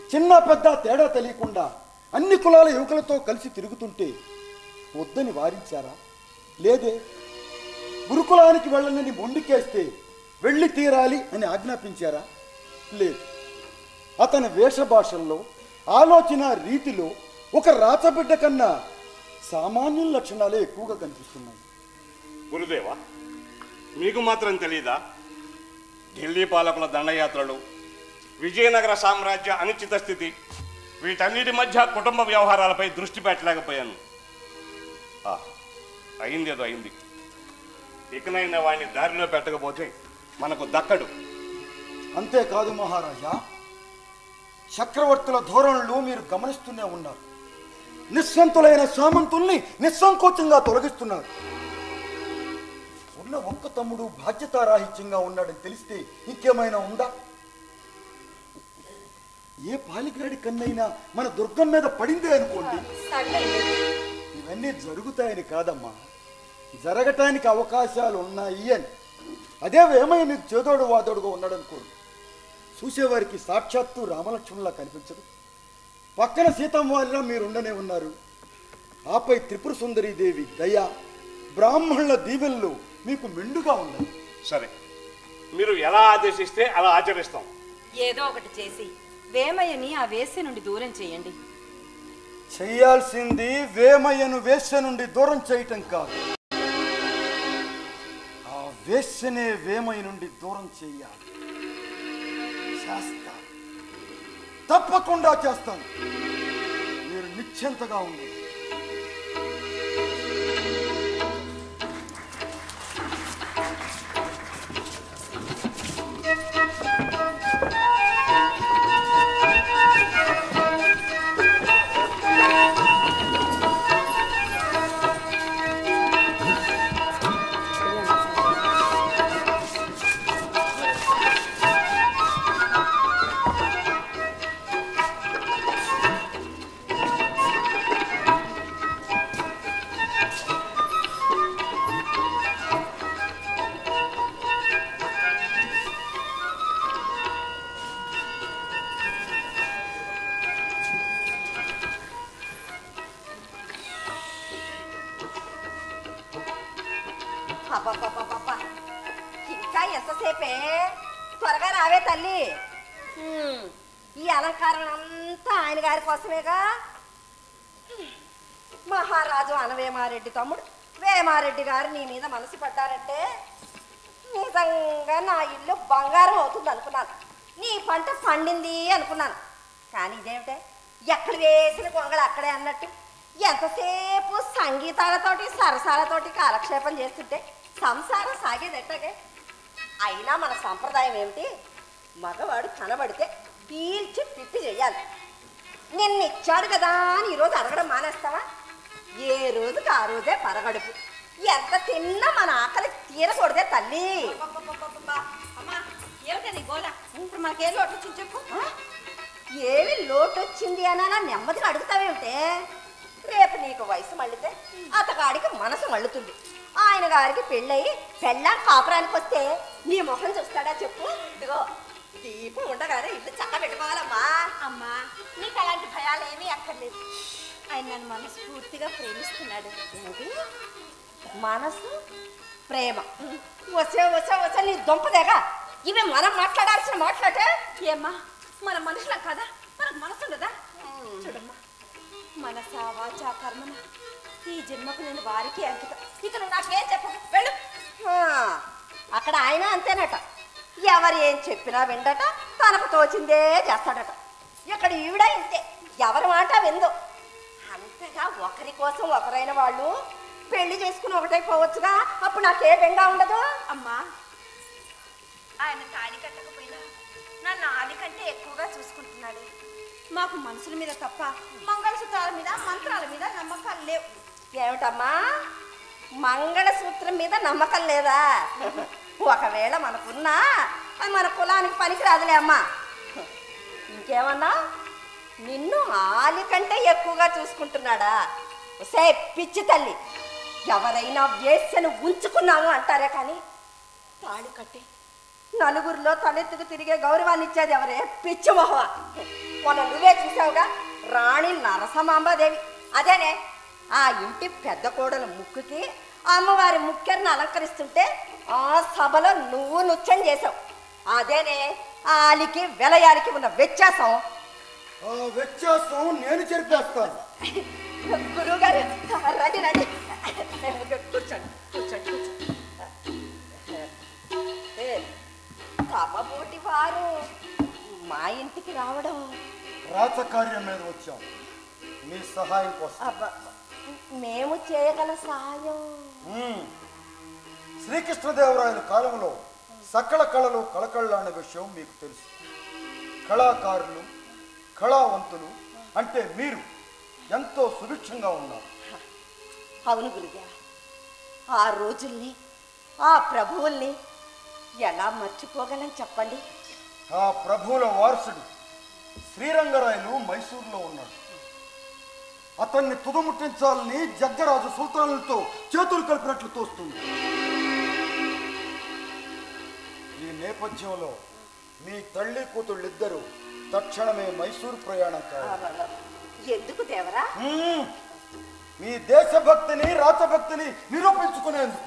Speaker 9: చిన్న పెద్ద తేడా తెలియకుండా అన్ని కులాల యువకులతో కలిసి తిరుగుతుంటే వద్దని వారించారా లేదే గురుకులానికి వెళ్ళనని మొండికేస్తే వెళ్ళి తీరాలి అని ఆజ్ఞాపించారా లేదు అతని వేషభాషల్లో ఆలోచన రీతిలో ఒక రాచబిడ్డ కన్నా సామాన్యుల లక్షణాలే ఎక్కువగా కనిపిస్తున్నాయి
Speaker 10: గురుదేవా మీకు మాత్రం తెలీదా ఢిల్లీ పాలకుల దండయాత్రలు విజయనగర సామ్రాజ్య అనిశ్చిత స్థితి వీటన్నిటి మధ్య కుటుంబ వ్యవహారాలపై దృష్టి పెట్టలేకపోయాను ఆ, అయిందేదో అయింది ఇకనైనా వాడిని దారిలో పెట్టకపోతే మనకు దక్కడు
Speaker 9: అంతేకాదు మహారాజా చక్రవర్తుల ధోరణులు మీరు గమనిస్తూనే ఉన్నారు నిస్సంతులైన సామంతుల్ని నిస్సంకోచంగా తొలగిస్తున్నారు ఉన్న ఒక్క తమ్ముడు బాధ్యతారాహిత్యంగా ఉన్నాడని తెలిస్తే ఇంకేమైనా ఉందా ఏ పాలిగాడి కన్నైనా మన దుర్గం మీద పడిందే అనుకోండి ఇవన్నీ జరుగుతాయని కాదమ్మా జరగటానికి అవకాశాలు ఉన్నాయి అని అదే వేమయ్య మీకు చేదోడు వాదోడుగా ఉన్నాడనుకోండి చూసేవారికి సాక్షాత్తు రామలక్ష్మణులా కనిపించదు పక్కన సీతమ్మవారిలా మీరు ఉండనే ఉన్నారు ఆపై త్రిపుర సుందరీదేవి దయ బ్రాహ్మణుల దీవెనలు మీకు మెండుగా ఉన్నాయి
Speaker 10: సరే మీరు ఎలా ఆదేశిస్తే అలా ఆచరిస్తాం
Speaker 13: ఏదో ఒకటి చేసి వేమయ్యని ఆ వేసి నుండి దూరం చేయండి
Speaker 9: చెయ్యాల్సింది వేమయ్యను వేశ్య నుండి దూరం చేయటం కాదు ఆ వేశ్యనే వేమయ్య నుండి దూరం చెయ్యాలి చేస్తా తప్పకుండా చేస్తాను మీరు నిశ్చింతగా ఉండండి
Speaker 11: అబ్బబ్బబ్బబ్బబ్బ. ఇంకా ఎంతసేపే త్వరగా రావే తల్లి హ్మ్, ఈ అలంకారం అంతా ఆయన గారి కోసమేగా మహారాజు అనవేమారెడ్డి తమ్ముడు వేమారెడ్డి గారు నీ మీద మనసు పడ్డారంటే నిజంగా నా ఇల్లు బంగారం అవుతుంది అనుకున్నాను నీ పంట పండింది అనుకున్నాను కానీ ఇదేమిటే ఎక్కడ వేసిన కొంగలు అక్కడే అన్నట్టు ఎంతసేపు సంగీతాలతోటి సరసాలతోటి కాలక్షేపం చేస్తుంటే సంసారం సాగేది ఎట్టగే అయినా మన సంప్రదాయం ఏమిటి మగవాడు కనబడితే పీల్చి పిప్పి చెయ్యాలి నిన్నిచ్చాడు కదా అని ఈరోజు అడగడం మానేస్తావా ఏ రోజుకి ఆ రోజే పరగడుపు ఎంత తిన్నా మన ఆకలి తీరకూడదే తల్లి అమ్మా ఏమిటి నీ గోల ఇప్పుడు మనకేం లోటు వచ్చింది చెప్పు ఆ? ఏమి లోటు వచ్చింది అని అలా నెమ్మదిగా అడుగుతావేమిటే రేపు నీకు వయసు మళ్ళితే అతగాడికి మనసు మళ్ళుతుంది ఆయన గారికి పెళ్ళయి పెళ్ళాం కాపురానికి వస్తే నీ ముఖం చూస్తాడా చెప్పు ఇదిగో దీపం ఉండగానే ఇల్లు చక్క పెట్టుకోవాలమ్మా అమ్మా నీకు అలాంటి భయాలు ఏమీ అక్కర్లేదు ఆయన నన్ను మనస్ఫూర్తిగా ప్రేమిస్తున్నాడు ఏంటి మనసు ప్రేమ వసే వసే వసే నీ దొంపదేగా ఇవి మనం మాట్లాడాల్సిన మాట్లాడే ఏమ్మా మన మనుషులం కదా మనకు మనసు ఉండదా చూడమ్మా మనస వాచ కర్మన ఈ జన్మకు నేను వారికి అంకితం ఇక నువ్వు నాకేం చెప్పకు వెళ్ళు ఆ, అక్కడ ఆయన అంతేనట ఎవరు ఏం చెప్పినా విండట తనకు తోచిందే చేస్తాడట ఇక్కడ ఈవిడ ఇంతే ఎవరి మాట విందు అంతగా ఒకరి కోసం ఒకరైన వాళ్ళు పెళ్లి చేసుకుని ఒకటైపోవచ్చుగా అప్పుడు నాకే బెంగా ఉండదు అమ్మా ఆయన తాళి కట్టకపోయినా నన్ను ఆది కంటే ఎక్కువగా చూసుకుంటున్నాడు మాకు మనుషుల మీద తప్ప మంగళసూత్రాల మీద మంత్రాల మీద నమ్మకాలు లేవు ఏమిటమ్మా మంగళసూత్రం మీద నమ్మకం లేదా ఒకవేళ మనకున్నా అది మన కులానికి పనికిరాదులే అమ్మా ఇంకేమన్నా నిన్ను ఆలి కంటే ఎక్కువగా చూసుకుంటున్నాడా సే పిచ్చి తల్లి ఎవరైనా వేసను ఉంచుకున్నాము అంటారే కానీ తాళి కట్టి నలుగురిలో తలెత్తుకు తిరిగే గౌరవాన్ని ఇచ్చేది ఎవరే పిచ్చి మొహవ మొన్న నువ్వే చూసావుగా రాణి నరసమాంబాదేవి అదేనే ఆ ఇంటి పెద్ద కోడలు ముక్కుకి అమ్మవారి ముఖ్యర్ని అలంకరిస్తుంటే ఆ సభలో నువ్వు నృత్యం చేసావు అదేనే ఆలికి వెలయాలికి ఉన్న వ్యత్యాసం
Speaker 9: ఆ వ్యత్యాసం నేను చెరిపేస్తాను
Speaker 11: గురువు గారు రండి రండి కూర్చోండి కూర్చోండి కూర్చోండి ఏ, తమబోటి వారు మా ఇంటికి రావడం
Speaker 9: రాచకార్యం మీద వచ్చాం మీ సహాయం కోసం
Speaker 11: అబ్బా, మేము చేయగల సహాయం
Speaker 9: మ్మ్. శ్రీకృష్ణదేవరాయల కాలంలో సకల కళలు కళకళ్ళానే విషయం మీకు తెలుసు కళాకారులు కళావంతులు అంటే మీరు ఎంతో సుభిక్షంగా ఉన్నారు
Speaker 11: అవును గురుదేవ ఆ రోజుల్ని ఆ ప్రభువుల్ని ఎలా మర్చిపోగలం చెప్పండి
Speaker 9: ఆ ప్రభువుల వారసుడు శ్రీరంగరాయలు మైసూరులో ఉన్నాడు అతన్ని తుదముట్టించాలని జగ్గరాజు సుల్తానులతో చేతులు కలిపినట్లు తోస్తుంది ఈ నేపథ్యంలో మీ తల్లి కూతుళ్ళిద్దరూ తక్షణమే మైసూరు ప్రయాణం కావాలి
Speaker 11: ఎందుకు దేవరా
Speaker 9: మ్మ్. మీ దేశభక్తిని రాచభక్తిని నిరూపించుకునేందుకు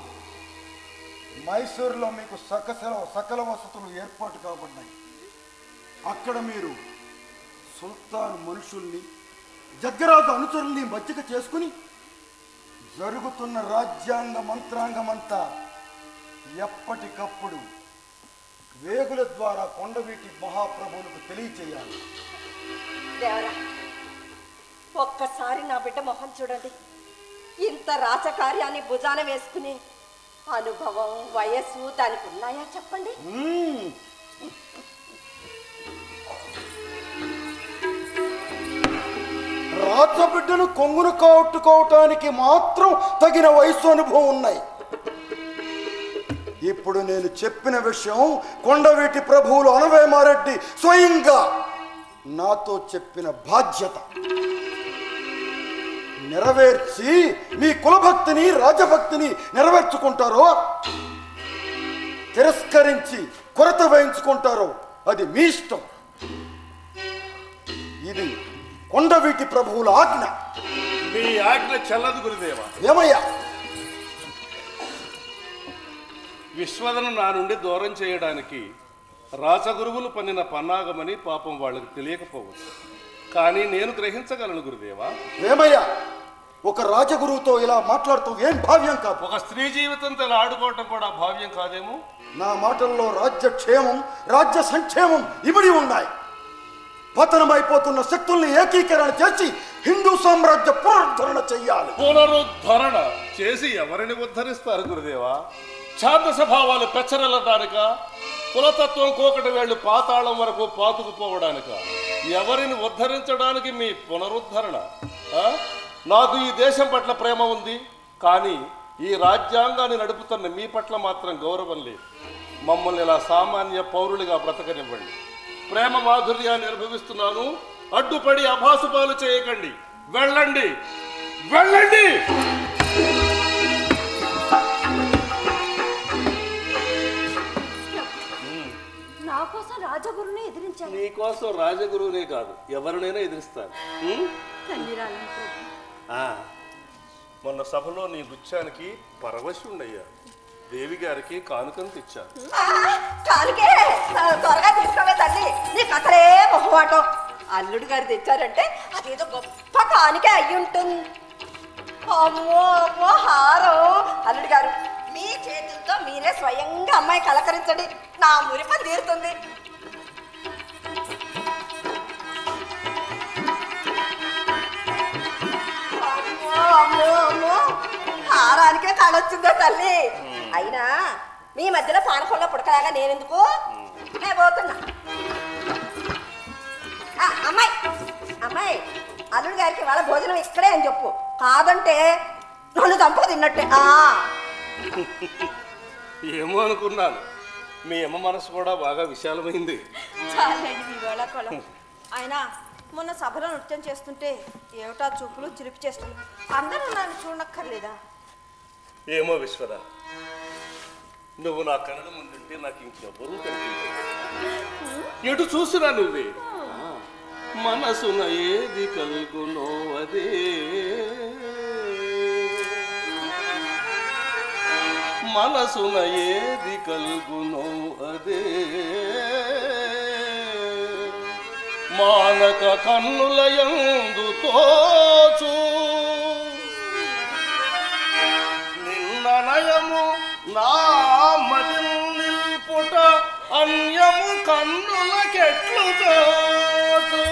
Speaker 9: మైసూరులో మీకు సకల సకల వసతులు ఏర్పాటు కాబడినాయి అక్కడ మీరు సుల్తాన్ మనుషుల్ని జగ్గరాజు అనుచరుల్ని మచ్చిక చేసుకుని జరుగుతున్న రాజ్యాంగ మంత్రాంగమంతా ఎప్పటికప్పుడు వేగుల ద్వారా కొండవీటి మహాప్రభువులకు తెలియచేయాలి
Speaker 11: దేవరా ఒక్కసారి నా బిడ్డ మొహం చూడండి ఇంత రాచకార్యాన్ని భుజాన వేసుకుని అనుభవం వయస్సు దానికి ఉన్నాయా చెప్పండి
Speaker 9: మ్మ్. రాచబిడ్డను కొంగును కట్టుకోవటానికి మాత్రం తగిన వయస్సు అనుభవం ఉన్నాయి ఇప్పుడు నేను చెప్పిన విషయం కొండవీటి ప్రభువులు అనవేమారెడ్డి స్వయంగా నాతో చెప్పిన బాధ్యత నెరవేర్చి మీ కులభక్తిని రాజభక్తిని నెరవేర్చుకుంటారో తిరస్కరించి కొరత వేయించుకుంటారో అది మీ ఇష్టం ఇది కొండవీటి ప్రభువుల ఆజ్ఞ
Speaker 5: మీ ఆజ్ఞ చెల్లదు గురుదేవా
Speaker 9: ఏమయ్యా
Speaker 5: విశ్వదను నా నుండి దూరం చేయడానికి రాచగురువులు పన్నిన పన్నాగమని పాపం వాళ్ళకి తెలియకపోవచ్చు కానీ నేను గ్రహించగలను గురుదేవా
Speaker 9: ఏమయ్యా ఒక రాజగురువుతో ఇలా మాట్లాడుతూ ఏం భావ్యం కాదు
Speaker 5: ఒక స్త్రీ జీవితంతో ఇలా ఆడుకోవటం కూడా భావ్యం కాదేమో
Speaker 9: నా మాటల్లో రాజ్య క్షేమం రాజ్య సంక్షేమం ఇమిడి ఉన్నాయి పతనమైపోతున్న శక్తుల్ని ఏకీకరణ చేసి హిందూ సామ్రాజ్య పునరుద్ధరణ చెయ్యాలి
Speaker 5: పునరుద్ధరణ చేసి ఎవరిని ఉద్ధరిస్తారు గురుదేవా ఛాందస భావాలు పెచ్చరలటానిక కులతత్వం కోకటి వేళ్ళు పాతాళం వరకు పాతుకుపోవడానిక ఎవరిని ఉద్ధరించడానికి మీ పునరుద్ధరణ ఆ? నాకు ఈ దేశం పట్ల ప్రేమ ఉంది కానీ ఈ రాజ్యాంగాన్ని నడుపుతున్న మీ పట్ల మాత్రం గౌరవం లేదు మమ్మల్ని ఇలా సామాన్య పౌరులుగా బ్రతకనివ్వండి ప్రేమ మాధుర్యాన్ని అనుభవిస్తున్నాను అడ్డుపడి అభాసుపాలు చేయకండి వెళ్ళండి వెళ్ళండి
Speaker 11: నా కోసం రాజగురుని ఎదిరించాను
Speaker 5: నీకోసం రాజగురువునే కాదు ఎవరినైనా ఎదిరిస్తాను ఉం?
Speaker 11: కన్నీరాలను ప్రభు.
Speaker 5: ఆ, మొన్న సభలో నీ నృత్యానికి పరవశుండయ్యా దేవి గారికి కానుకను తెచ్చాను
Speaker 11: ఆ, కానుకే ఆ, త్వరగా తీసుకోవే తల్లి నీకు అసలే మొహమాటం అల్లుడు గారు తెచ్చారంటే అదేదో గొప్ప కానుకే అయి ఉంటుంది అమ్మో అమ్మో హారం అల్లుడు గారు మీ చేతులతో మీరే స్వయంగా అమ్మాయి కలకరించండి నా మురిప తీరుతుంది అమ్మో అమ్మో అమ్మో హారానికే కళొచ్చిందో తల్లి అయినా మీ మధ్యలో పానకొల్లో పుడకలాగా నేనెందుకు నేను పోతున్నా ఆ, అమ్మాయి అమ్మాయి అల్లుడు గారికి వాళ్ళ భోజనం ఇక్కడే అని చెప్పు కాదంటే నన్ను చంప తిన్నట్టే ఆ
Speaker 5: ఏమో అనుకున్నాను మీ అమ్మ మనసు కూడా బాగా విశాలమైంది
Speaker 11: చాలండి మీ వేళ కొలం ఆయన మొన్న సభలో నృత్యం చేస్తుంటే ఏమిటా చూపులు చిలిపి చేస్తున్నారు అందరూ నన్ను చూడక్కర్లేదా
Speaker 5: ఏమో విశ్వద నువ్వు నా కళ్ళ ముందుంటే నాకు ఇంకెవరూ కనిపించదు ఎటు చూసినా నువ్వే మనసున ఏది కలుగునో అదే మనసున ఏది కలుగునో అదే మానక కన్నుల యందు తోచు నిన్న నయము నా మది నిల్పుట అన్యము కన్నులకెట్లు తోచు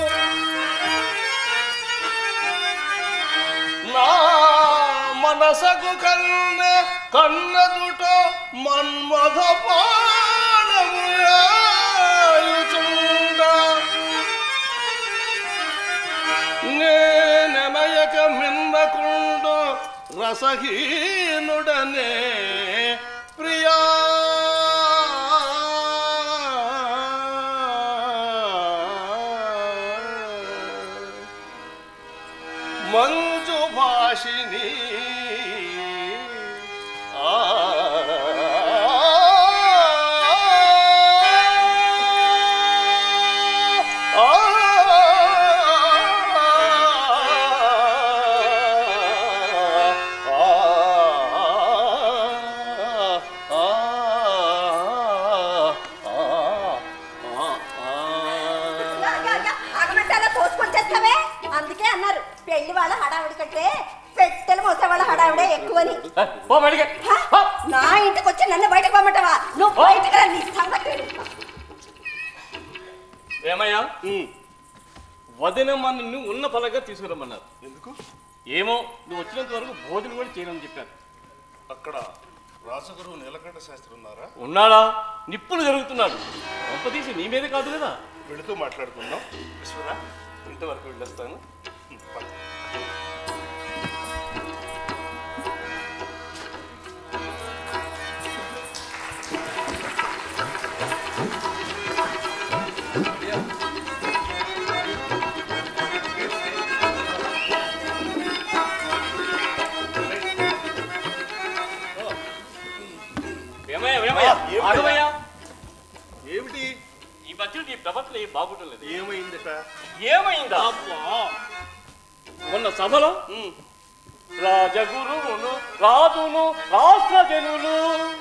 Speaker 5: నా మనసకు కన్నె కన్నదుట మన్మథ పానము యాయుచుండ నేనెనయక మిన్నకుండ రసహీనుడనే ప్రియా మంజు భాషిని ఆ
Speaker 11: ఆగమంటే అలా తోసుకొని చేస్తావే అందుకే అన్నారు పెళ్లి వాళ్ళ హడావిడి కంటే పెట్టెలు మోసే వాళ్ళ హడావిడే ఎక్కువని హ? నా ఇంటికి వచ్చి నన్ను బయటకు పంపటవా నువ్వు బయటకు రా, నీ సంగతి
Speaker 5: ఏమయ్యా వదినమ్మ నిన్ను ఉన్న పలగా తీసుకురమ్మన్నారు ఎందుకు ఏమో నువ్వు వచ్చినంత వరకు భోజనం కూడా చేయనని చెప్పారు
Speaker 10: అక్కడ రాసగురువు నీలకంఠ శాస్త్రి ఉన్నారా
Speaker 5: ఉన్నాడా నిప్పులు జరుగుతున్నాడు తీసి నీ మీద కాదు కదా
Speaker 10: వెళుతూ మాట్లాడుకుందాం
Speaker 5: విశ్వరా ఇంటి వరకు వెళ్ళొస్తాను ఏమయ్యా ఏమయ్యా
Speaker 10: ఏమిటి?
Speaker 5: ఆగమయ్యా
Speaker 10: ఏమిటి
Speaker 5: ఈ మధ్య నీ ప్రవర్తన ఏం బాగుండలేదు
Speaker 10: ఏమైందట
Speaker 5: ఏమైందా మొన్న సభలో రాజగురువును రాజును రాష్ట్రజనులు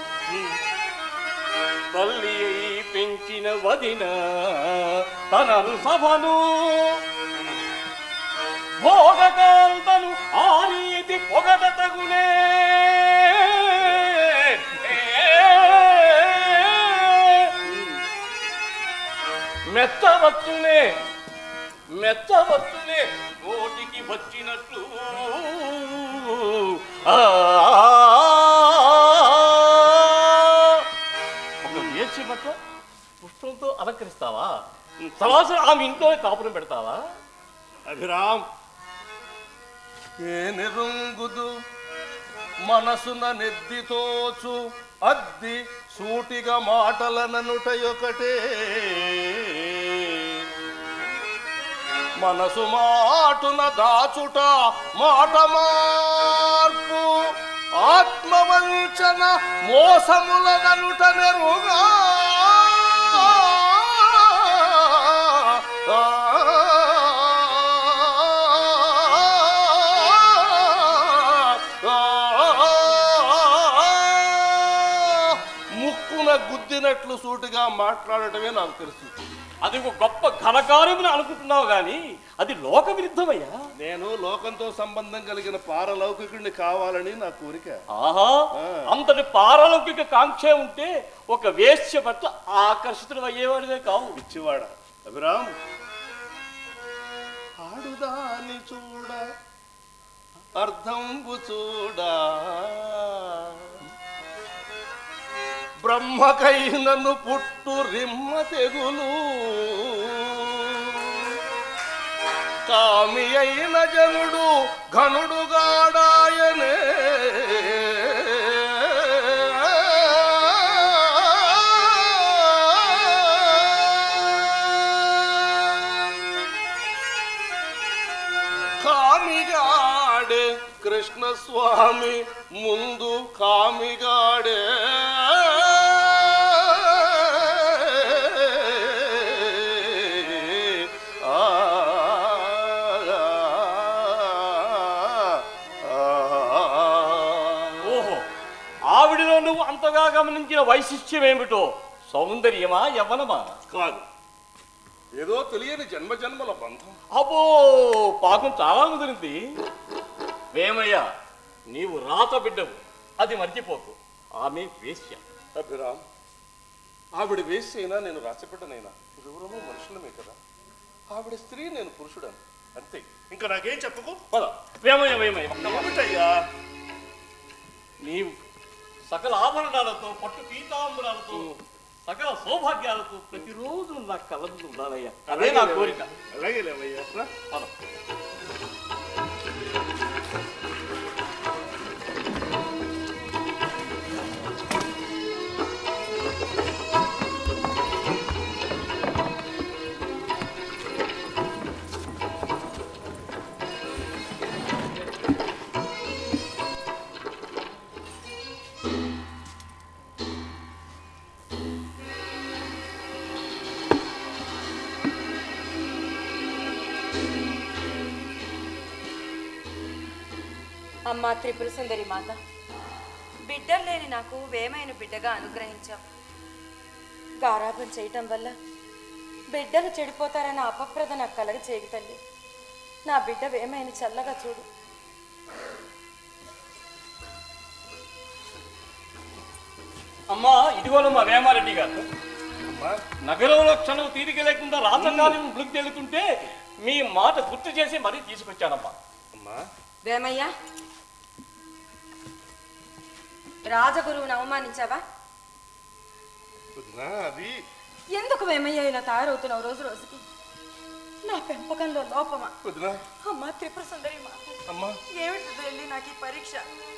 Speaker 5: తల్లి అయి పెంచిన వదిన తనను సభను భోగకాంతను ఆ నీతి పొగడ తగునే మెచ్చవచ్చునే మెచ్చవచ్చునే నోటికి వచ్చినట్లు ఆ, ఒక వేచి పట్ల పుష్పంతో అలంకరిస్తావా సమాసం ఆమె ఇంట్లో కాపురం పెడతావా
Speaker 10: అభిరామ్
Speaker 5: ఏనెరుంగుదు మనసున నెద్దితోచు అద్ది సూటిగా మాటలననుట ఒకటే మనసు మాటున దాచుట మాట మార్పు ఆత్మవంచన మోసములననుట నెరుగా ముక్కున గుద్దినట్లు సూటిగా మాట్లాడటమే నాకు తెలుసు అది ఒక గొప్ప ఘనకార్యమని అనుకుంటున్నావు గాని అది లోక విరుద్ధమయ్యా
Speaker 10: నేను లోకంతో సంబంధం కలిగిన పారలౌకికుడిని కావాలని నా కోరిక
Speaker 5: ఆహా అంతటి పారలౌకిక కాంక్ష ఉంటే ఒక వేశ్య పట్ల ఆకర్షితుడు అయ్యేవాడివే కావు
Speaker 10: పిచ్చివాడ అభిరామ్ ఆడుదాని చూడ అర్థంబు చూడా బ్రహ్మకైనను పుట్టు రిమ్మ తెగులు కామి అయిన జనుడు ఘనుడుగాడాయనే కామిగాడే కృష్ణ స్వామి ముందు కామిగాడే
Speaker 6: లోపలగా గమనించిన వైశిష్ట్యం ఏమిటో సౌందర్యమా యవ్వనమా
Speaker 5: కాదు ఏదో తెలియని జన్మ జన్మల బంధం
Speaker 6: అబ్బో పాపం చాలా ముదిరింది వేమయ్య నీవు రాత బిడ్డవు అది మర్చిపోకు ఆమె వేశ్య
Speaker 5: అభిరామ్ ఆవిడ వేసి అయినా నేను రాసిపెట్టనైనా వివరము మనుషులమే కదా ఆవిడ స్త్రీ నేను పురుషుడను అంతే ఇంకా నాకేం చెప్పకు
Speaker 6: పద వేమయ్య వేమయ్య
Speaker 5: ఏమిటయ్యా
Speaker 6: నీవు సకల ఆభరణాలతో పట్టు పీతాంబరాలతో సకల సౌభాగ్యాలతో ప్రతిరోజు నా కళ్ళ ముందు ఉండాలయ్యా అదే నా కోరిక
Speaker 5: అలాగే లేవయ్యా రా.
Speaker 6: పద
Speaker 13: అమ్మా త్రిపుర సుందరి మాత బిడ్డలు లేని నాకు వేమైన బిడ్డగా అనుగ్రహించావు గారాబం చేయటం వల్ల బిడ్డలు చెడిపోతారన్న అపప్రద నాకు కలగ చేయకు తల్లి నా బిడ్డ వేమైన చల్లగా చూడు
Speaker 6: అమ్మా ఇదిగోనమ్మా వేమారెడ్డి గారు నగరంలో క్షణం తీరిక లేకుండా రాజకార్యం వృద్ధి వెళుతుంటే మీ మాట గుర్తు చేసి మరీ తీసుకొచ్చానమ్మా
Speaker 5: అమ్మా
Speaker 13: వేమయ్య రాజగురువుని అవమానించావా
Speaker 5: వదినా అది
Speaker 13: ఎందుకు వేమయ్య ఇలా తయారవుతున్నావు రోజు రోజుకి నా పెంపకంలో లోపమా
Speaker 5: వదినా
Speaker 13: అమ్మా త్రిపుర సుందరి మాత
Speaker 5: అమ్మా
Speaker 13: ఏమిటి తల్లి నాకు ఈ పరీక్ష